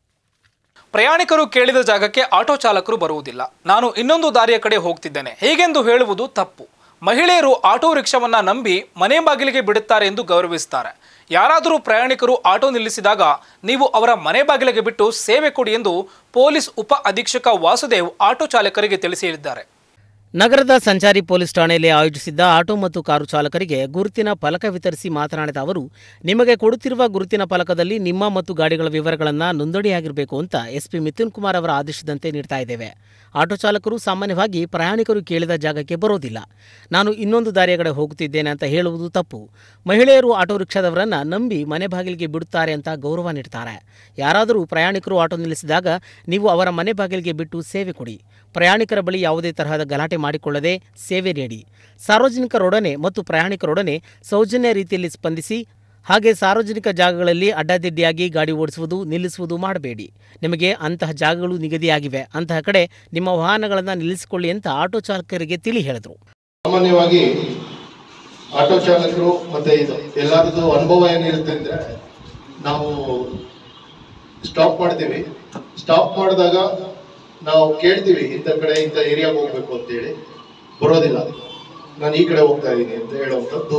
ಪ್ರಯಾಣಿಕರು ಕೇಳಿದ ಜಾಗಕ್ಕೆ ಆಟೋ ಚಾಲಕರು ಬರುವುದಿಲ್ಲ ನಾನು ಇನ್ನೊಂದು ದಾರಿಯ ಕಡೆ ಹೋಗ್ತಿದ್ದೇನೆ ಹೀಗೆಂದು ಹೇಳುವುದು ತಪ್ಪು ಮಹಿಳೆಯರು ಆಟೋ ರಿಕ್ಷಾವನ್ನ ನಂಬಿ ಮನೆ ಬಾಗಿಲಿಗೆ ಬಿಡುತ್ತಾರೆ ಎಂದು ಗೌರವಿಸುತ್ತಾರೆ ಯಾರಾದರೂ ಪ್ರಯಾಣಿಕರು ಆಟೋ ನಿಲ್ಲಿಸಿದಾಗ ನೀವು ಅವರ ಮನೆ ಬಾಗಿಲಿಗೆ ಬಿಟ್ಟು ಸೇವೆ ಕೊಡಿ ಎಂದು ಪೊಲೀಸ್ ಉಪ ಅಧೀಕ್ಷಕ ವಾಸುದೇವ್ ಆಟೋ ಚಾಲಕರಿಗೆ ತಿಳಿಸಿ ಹೇಳಿದ್ದಾರೆ ನಗರದ ಸಂಚಾರಿ ಪೊಲೀಸ್ ಠಾಣೆಯಲ್ಲಿ ಆಯೋಜಿಸಿದ್ದ ಆಟೋ ಮತ್ತು ಕಾರು ಚಾಲಕರಿಗೆ ಗುರುತಿನ ಫಲಕ ವಿತರಿಸಿ ಮಾತನಾಡಿದ ಅವರು ನಿಮಗೆ ಕೊಡುತ್ತಿರುವ ಗುರುತಿನ ಫಲಕದಲ್ಲಿ ನಿಮ್ಮ ಮತ್ತು ಗಾಡಿಗಳ ವಿವರಗಳನ್ನು ನೋಂದಣಿಯಾಗಿರಬೇಕು ಅಂತ ಎಸ್ಪಿ ಮಿಥುನ್ ಕುಮಾರ್ ಅವರ ಆದೇಶದಂತೆ ನೀಡ್ತಾ ಇದ್ದೇವೆ ಆಟೋ ಚಾಲಕರು ಸಾಮಾನ್ಯವಾಗಿ ಪ್ರಯಾಣಿಕರು ಕೇಳಿದ ಜಾಗಕ್ಕೆ ಬರೋದಿಲ್ಲ ನಾನು ಇನ್ನೊಂದು ದಾರಿಯ ಕಡೆ ಹೋಗುತ್ತಿದ್ದೇನೆ ಅಂತ ಹೇಳುವುದು ತಪ್ಪು ಮಹಿಳೆಯರು ಆಟೋ ರಿಕ್ಷಾದವರನ್ನ ನಂಬಿ ಮನೆ ಬಾಗಿಲಿಗೆ ಬಿಡುತ್ತಾರೆ ಅಂತ ಗೌರವ ನೀಡ್ತಾರೆ ಯಾರಾದರೂ ಪ್ರಯಾಣಿಕರು ಆಟೋ ನಿಲ್ಲಿಸಿದಾಗ ನೀವು ಅವರ ಮನೆ ಬಾಗಿಲಿಗೆ ಬಿಟ್ಟು ಸೇವೆ ಕೊಡಿ ಪ್ರಯಾಣಿಕರ ಬಳಿ ಯಾವುದೇ ತರಹದ ಗಲಾಟೆ ಮಾಡಿಕೊಳ್ಳದೆ ಸೇವೆ ನೀಡಿ ಸಾರ್ವಜನಿಕರೊಡನೆ ಮತ್ತು ಪ್ರಯಾಣಿಕರೊಡನೆ ಸೌಜನ್ಯ ರೀತಿಯಲ್ಲಿ ಸ್ಪಂದಿಸಿ ಹಾಗೆ ಸಾರ್ವಜನಿಕ ಜಾಗಗಳಲ್ಲಿ ಅಡ್ಡಾದಿಡ್ಡಿಯಾಗಿ ಗಾಡಿ ಓಡಿಸುವುದು ನಿಲ್ಲಿಸುವುದು ಮಾಡಬೇಡಿ ನಿಮಗೆ ಅಂತಹ ಜಾಗಗಳು ನಿಗದಿಯಾಗಿವೆ ಅಂತಹ ಕಡೆ ನಿಮ್ಮ ವಾಹನಗಳನ್ನು ನಿಲ್ಲಿಸಿಕೊಳ್ಳಿ ಅಂತ ಆಟೋ ಚಾಲಕರಿಗೆ ತಿಳಿ ಹೇಳಿದರು ಸಾಮಾನ್ಯವಾಗಿ ಆಟೋ ಚಾಲಕರು ಮತ್ತೆ ಇದು ಎಲ್ಲರದ್ದು ಅನುಭವ ಏನಿರುತ್ತೆ ಅಂದ್ರೆ ನಾವು ಸ್ಟಾಪ್ ಮಾಡ್ತೀವಿ ಸ್ಟಾಪ್ ಮಾಡಿದಾಗ ನಾವು ಕೇಳ್ತೀವಿ ಇಂಥ ಕಡೆ ಇಂಥ ಏರಿಯಾಗೆ ಹೋಗ್ಬೇಕು ಅಂತೇಳಿ ಬರೋದಿಲ್ಲ ನಾನು ಈ ಕಡೆ ಹೋಗ್ತಾ ಇದ್ದೀನಿ ಅಂತ ಹೇಳುವಂಥದ್ದು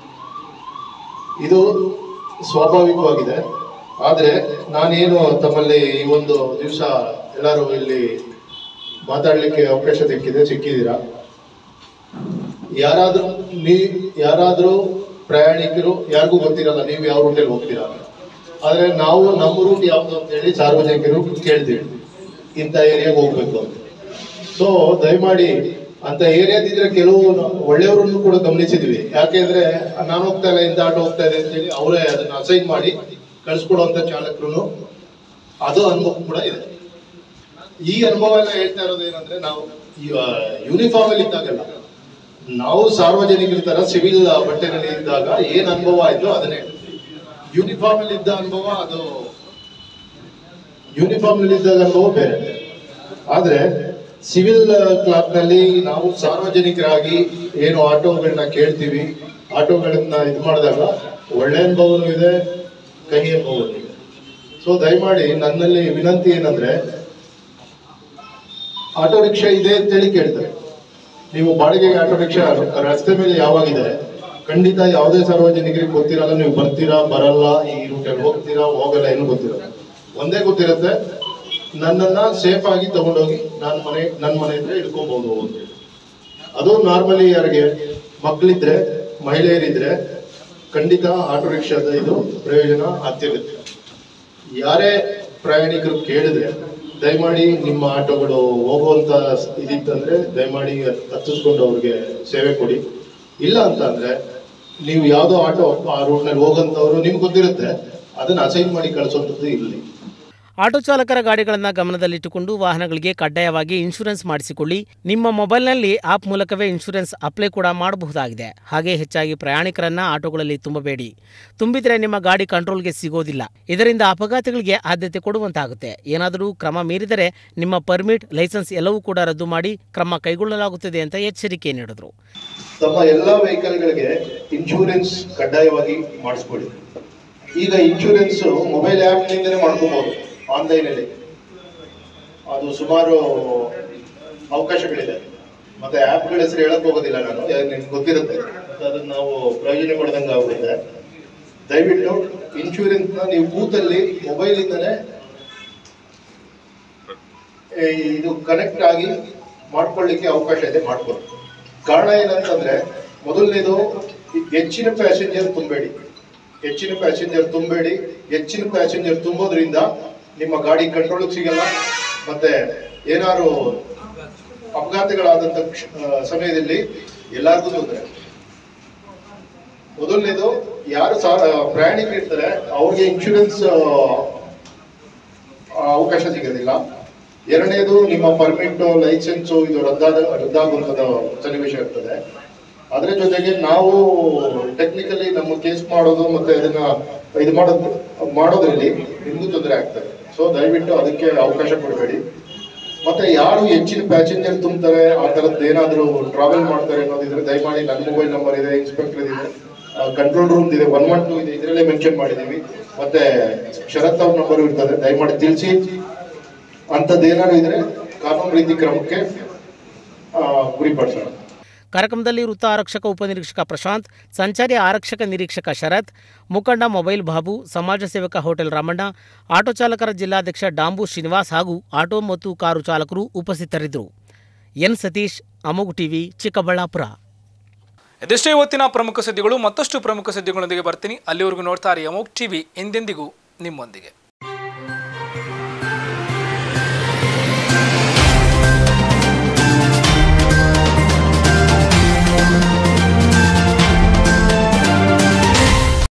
ಇದು ಸ್ವಾಭಾವಿಕವಾಗಿದೆ ಆದರೆ ನಾನೇನು ತಮ್ಮಲ್ಲಿ ಈ ಒಂದು ದಿವಸ ಎಲ್ಲರೂ ಇಲ್ಲಿ ಮಾತಾಡ್ಲಿಕ್ಕೆ ಅವಕಾಶ ಸಿಕ್ಕಿದೆ ಸಿಕ್ಕಿದ್ದೀರಾ ಯಾರಾದ್ರೂ ನೀ ಯಾರಾದ್ರೂ ಪ್ರಯಾಣಿಕರು ಯಾರಿಗೂ ಗೊತ್ತಿರಲ್ಲ ನೀವು ಯಾವ ರೂಟಲ್ಲಿ ಹೋಗ್ತೀರಾ ಅಂತ. ಆದ್ರೆ ನಾವು ನಮ್ಮ ರೂಟ್ ಯಾವ್ದು ಅಂತ ಹೇಳಿ ಸಾರ್ವಜನಿಕರು ಕೇಳ್ತೀವಿ ಇಂಥ ಏರಿಯಾಗೆ ಹೋಗ್ಬೇಕು ಅಂತ ಸೊ ದಯಮಾಡಿ ಅಂತ ಏರಿಯಾದಿದ್ರೆ ಕೆಲವು ಒಳ್ಳೆಯವರನ್ನು ಕೂಡ ಗಮನಿಸಿದ್ವಿ ಯಾಕೆಂದ್ರೆ ನಾನು ಹೋಗ್ತಾ ಇಲ್ಲ ಇಂಥ ಆಟೋ ಹೋಗ್ತಾ ಇದೆ ಅಂತ ಹೇಳಿ ಅವರೇ ಅದನ್ನ ಅಸೈನ್ ಮಾಡಿ ಕಳ್ಸ್ಕೊಡುವಂತ ಚಾಲಕರು ಅದು ಅನುಭವ ಕೂಡ ಇದೆ ಈ ಅನುಭವ ಎಲ್ಲ ಹೇಳ್ತಾ ಇರೋದು ಏನಂದ್ರೆ ನಾವು ಯೂನಿಫಾರ್ಮ್ ಅಲ್ಲಿ ಇದ್ದಾಗಲ್ಲ ನಾವು ಸಾರ್ವಜನಿಕರ ತರ ಸಿವಿಲ್ ಬಟ್ಟೆನಲ್ಲಿ ಇದ್ದಾಗ ಏನ್ ಅನುಭವ ಆಯ್ತು ಅದನ್ನೇ ಯೂನಿಫಾರ್ಮ್ ಅಲ್ಲಿ ಇದ್ದ ಅನುಭವ ಅದು ಯೂನಿಫಾರ್ಮ್ ನಲ್ಲಿ ಇದ್ದಾಗ ಅನುಭವ ಬೇರೆ ಆದ್ರೆ ಸಿವಿಲ್ ಕ್ಲಾಬ್ ನಲ್ಲಿ ನಾವು ಸಾರ್ವಜನಿಕರಾಗಿ ಏನು ಆಟೋಗಳನ್ನ ಕೇಳ್ತೀವಿ ಆಟೋಗಳನ್ನ ಇದು ಮಾಡಿದಾಗ ಒಳ್ಳೆ ಅನುಭವನೂ ಇದೆ ಕಹಿ ಅನುಭವನೂ ಇದೆ ಸೊ ದಯಮಾಡಿ ನನ್ನಲ್ಲಿ ವಿನಂತಿ ಏನಂದ್ರೆ ಆಟೋ ರಿಕ್ಷಾ ಇದೆ ಅಂತೇಳಿ ಕೇಳ್ತಾರೆ ನೀವು ಬಾಡಿಗೆಗೆ ಆಟೋ ರಿಕ್ಷಾ ರಸ್ತೆ ಮೇಲೆ ಯಾವಾಗಿದೆ ಖಂಡಿತ ಯಾವುದೇ ಸಾರ್ವಜನಿಕರಿಗೆ ಗೊತ್ತಿರಲ್ಲ ನೀವು ಬರ್ತೀರಾ ಬರಲ್ಲ ಈ ರೂಟಲ್ಲಿ ಹೋಗ್ತೀರಾ ಹೋಗಲ್ಲ ಏನು ಗೊತ್ತಿರಲ್ಲ ಒಂದೇ ಗೊತ್ತಿರುತ್ತೆ ನನ್ನನ್ನ ಸೇಫ್ ಆಗಿ ತಗೊಂಡೋಗಿ ನನ್ನ ಮನೆ ನನ್ನ ಮನೆ ಹತ್ರ ಇಟ್ಕೋಬಹುದು ಅಂತ ಹೇಳಿ. ಅದು ನಾರ್ಮಲಿ ಯಾರಿಗೆ ಮಕ್ಕಳಿದ್ರೆ ಮಹಿಳೆಯರಿದ್ರೆ ಖಂಡಿತ ಆಟೋ ರಿಕ್ಷಾದ ಇದು ಪ್ರಯೋಜನ ಅತ್ಯಗತ್ಯ ಯಾರೇ ಪ್ರಯಾಣಿಕರು ಕೇಳಿದ್ರೆ ದಯಮಾಡಿ ನಿಮ್ಮ ಆಟೋಗಳು ಹೋಗುವಂತ ಇದಿತ್ತಂದ್ರೆ ದಯಮಾಡಿ ಹತ್ತಿಸ್ಕೊಂಡು ಅವ್ರಿಗೆ ಸೇವೆ ಕೊಡಿ ಇಲ್ಲ ಅಂತ ಅಂದ್ರೆ ನೀವು ಯಾವ್ದೋ ಆಟೋ ಆ ರೂಟ್ನಲ್ಲಿ ಹೋಗಂತವ್ರು ನಿಮ್ಗೆ ಗೊತ್ತಿರುತ್ತೆ ಅದನ್ನ ಅಸೈನ್ ಮಾಡಿ ಕಳಿಸೋಂಥದ್ದು ಇಲ್ಲಿ ಆಟೋ ಚಾಲಕರ ಗಾಡಿಗಳನ್ನು ಗಮನದಲ್ಲಿಟ್ಟುಕೊಂಡು ವಾಹನಗಳಿಗೆ ಕಡ್ಡಾಯವಾಗಿ ಇನ್ಶೂರೆನ್ಸ್ ಮಾಡಿಸಿಕೊಳ್ಳಿ ನಿಮ್ಮ ಮೊಬೈಲ್ನಲ್ಲಿ ಆಪ್ ಮೂಲಕವೇ ಇನ್ಶೂರೆನ್ಸ್ ಅಪ್ಲೈ ಕೂಡ ಮಾಡಬಹುದಾಗಿದೆ ಹಾಗೆ ಹೆಚ್ಚಾಗಿ ಪ್ರಯಾಣಿಕರನ್ನ ಆಟೋಗಳಲ್ಲಿ ತುಂಬಬೇಡಿ ತುಂಬಿದ್ರೆ ನಿಮ್ಮ ಗಾಡಿ ಕಂಟ್ರೋಲ್ಗೆ ಸಿಗೋದಿಲ್ಲ ಇದರಿಂದ ಅಪಘಾತಗಳಿಗೆ ಆದ್ಯತೆ ಕೊಡುವಂತಾಗುತ್ತೆ ಏನಾದರೂ ಕ್ರಮ ಮೀರಿದರೆ ನಿಮ್ಮ ಪರ್ಮಿಟ್ ಲೈಸೆನ್ಸ್ ಎಲ್ಲವೂ ಕೂಡ ರದ್ದು ಮಾಡಿ ಕ್ರಮ ಕೈಗೊಳ್ಳಲಾಗುತ್ತದೆ ಅಂತ ಎಚ್ಚರಿಕೆ ನೀಡಿದರು ತಮ್ಮ ಎಲ್ಲಾ ವೆಹಿಕಲ್ಗಳಿಗೆ ಇನ್ಶೂರೆನ್ಸ್ ಕಡ್ಡಾಯವಾಗಿ ಮಾಡಿಸ್ಕೊಳ್ಳಿ ಈಗ ಇನ್ಶೂರೆನ್ಸ್ ಮೊಬೈಲ್ ಆ್ಯಪ್ನಿಂದಲೇ ಮಾಡ್ಕೋಬಹುದು ಆನ್ಲೈನಲ್ಲಿ ಅದು ಸುಮಾರು ಅವಕಾಶಗಳಿದೆ ಮತ್ತೆ ಆ್ಯಪ್ಗಳ ಹೆಸರು ಹೇಳಕ್ ಹೋಗೋದಿಲ್ಲ ನಾನು ಯಾಕೆ ನಿಮ್ಗೆ ಗೊತ್ತಿರುತ್ತೆ ಅದನ್ನ ನಾವು ಪ್ರಯೋಜನ ಪಡೆದಂಗೆ ಆಗುತ್ತೆ ದಯವಿಟ್ಟು ಇನ್ಶೂರೆನ್ಸ್ನ ನೀವು ಕೂತಲ್ಲಿ ಮೊಬೈಲಿಂದಲೇ ಏ, ಇದು ಕನೆಕ್ಟ್ ಆಗಿ ಮಾಡ್ಕೊಳ್ಳಿಕ್ಕೆ ಅವಕಾಶ ಇದೆ ಮಾಡ್ಕೊಳ್ಳಿ ಕಾರಣ ಏನಂತಂದ್ರೆ ಮೊದಲನೇದು ಹೆಚ್ಚಿನ ಪ್ಯಾಸೆಂಜರ್ ತುಂಬಬೇಡಿ ಹೆಚ್ಚಿನ ಪ್ಯಾಸೆಂಜರ್ ತುಂಬಬೇಡಿ ಹೆಚ್ಚಿನ ಪ್ಯಾಸೆಂಜರ್ ತುಂಬೋದ್ರಿಂದ ನಿಮ್ಮ ಗಾಡಿ ಕಂಟ್ರೋಲ್ ಸಿಗಲ್ಲ ಮತ್ತೆ ಏನಾದ್ರು ಅಪಘಾತಗಳಾದಂತ ಕ್ಷ- ಆ, ಸಮಯದಲ್ಲಿ ಎಲ್ಲರಿಗೂ ತೊಂದರೆ ಮೊದಲನೇದು ಯಾರು ಸಾ ಪ್ರಯಾಣಿಕರು ಇರ್ತಾರೆ ಅವ್ರಿಗೆ ಇನ್ಶೂರೆನ್ಸ್ ಅವಕಾಶ ಸಿಗೋದಿಲ್ಲ ಎರಡನೇದು ನಿಮ್ಮ ಪರ್ಮಿಟ್ ಲೈಸೆನ್ಸ್ ಇದು ರದ್ದಾದ ರದ್ದಾಗುವಂತದ ಸನ್ನಿವೇಶ ಇರ್ತದೆ ಅದ್ರ ಜೊತೆಗೆ ನಾವು ಟೆಕ್ನಿಕಲಿ ನಮ್ಮ ಕೇಸ್ ಮಾಡೋದು ಮತ್ತೆ ಅದನ್ನ ಇದು ಮಾಡೋದು ಮಾಡೋದ್ರಲ್ಲಿ ನಿಮ್ಗೂ ತೊಂದರೆ ಆಗ್ತದೆ ಸೊ ದಯವಿಟ್ಟು ಅದಕ್ಕೆ ಅವಕಾಶ ಕೊಡಬೇಡಿ ಮತ್ತೆ ಯಾರು ಹೆಚ್ಚಿನ ಪ್ಯಾಸೆಂಜರ್ ತುಂಬ್ತಾರೆ ಆ ತರದ್ದು ಏನಾದ್ರು ಟ್ರಾವೆಲ್ ಮಾಡ್ತಾರೆ ಅನ್ನೋದಿದ್ರೆ ದಯಮಾಡಿ ನನ್ನ ಮೊಬೈಲ್ ನಂಬರ್ ಇದೆ ಇನ್ಸ್ಪೆಕ್ಟರ್ ಇದೆ ಕಂಟ್ರೋಲ್ ರೂಮ್ ಇದೆ ಒನ್ ಒನ್ ಟೂ ಇದೆ ಇದರಲ್ಲೇ ಮೆನ್ಷನ್ ಮಾಡಿದೀವಿ ಮತ್ತೆ ಶರತ್ ಅವ್ರ ನಂಬರ್ ಇರ್ತದೆ ದಯಮಾಡಿ ತಿಳಿಸಿ ಅಂಥದ್ದು ಏನಾದ್ರು ಇದ್ರೆ ಕಾನೂನು ರೀತಿ ಕ್ರಮಕ್ಕೆ ಆ, ಗುರಿಪಡಿಸೋಣ ಕಾರ್ಯಕ್ರಮದಲ್ಲಿ ವೃತ್ತ ಆರಕ್ಷಕ ಉಪನಿರೀಕ್ಷಕ ಪ್ರಶಾಂತ್ ಸಂಚಾರಿ ಆರಕ್ಷಕ ನಿರೀಕ್ಷಕ ಶರತ್ ಮುಖಂಡ ಮೊಬೈಲ್ ಬಾಬು ಸಮಾಜ ಸೇವಕ ಹೋಟೆಲ್ ರಾಮಣ್ಣ ಆಟೋ ಚಾಲಕರ ಜಿಲ್ಲಾಧ್ಯಕ್ಷ ಡಾಂಬು ಶ್ರೀನಿವಾಸ್ ಹಾಗೂ ಆಟೋ ಮತ್ತು ಕಾರು ಚಾಲಕರು ಉಪಸ್ಥಿತರಿದ್ದರು ಎನ್ ಸತೀಶ್ ಅಮೋಗ್ ಟಿವಿ ಚಿಕ್ಕಬಳ್ಳಾಪುರ ಇದಷ್ಟೇ ಇವತ್ತಿನ ಪ್ರಮುಖ ಸುದ್ದಿಗಳು ಮತ್ತಷ್ಟು ಪ್ರಮುಖ ಸುದ್ದಿಗಳೊಂದಿಗೆ ಬರ್ತೀನಿ ಅಲ್ಲಿವರೆಗೂ ನೋಡ್ತಾರೆ ಅಮೋಕ್ ಟಿವಿ ಎಂದೆಂದಿಗೂ ನಿಮ್ಮೊಂದಿಗೆ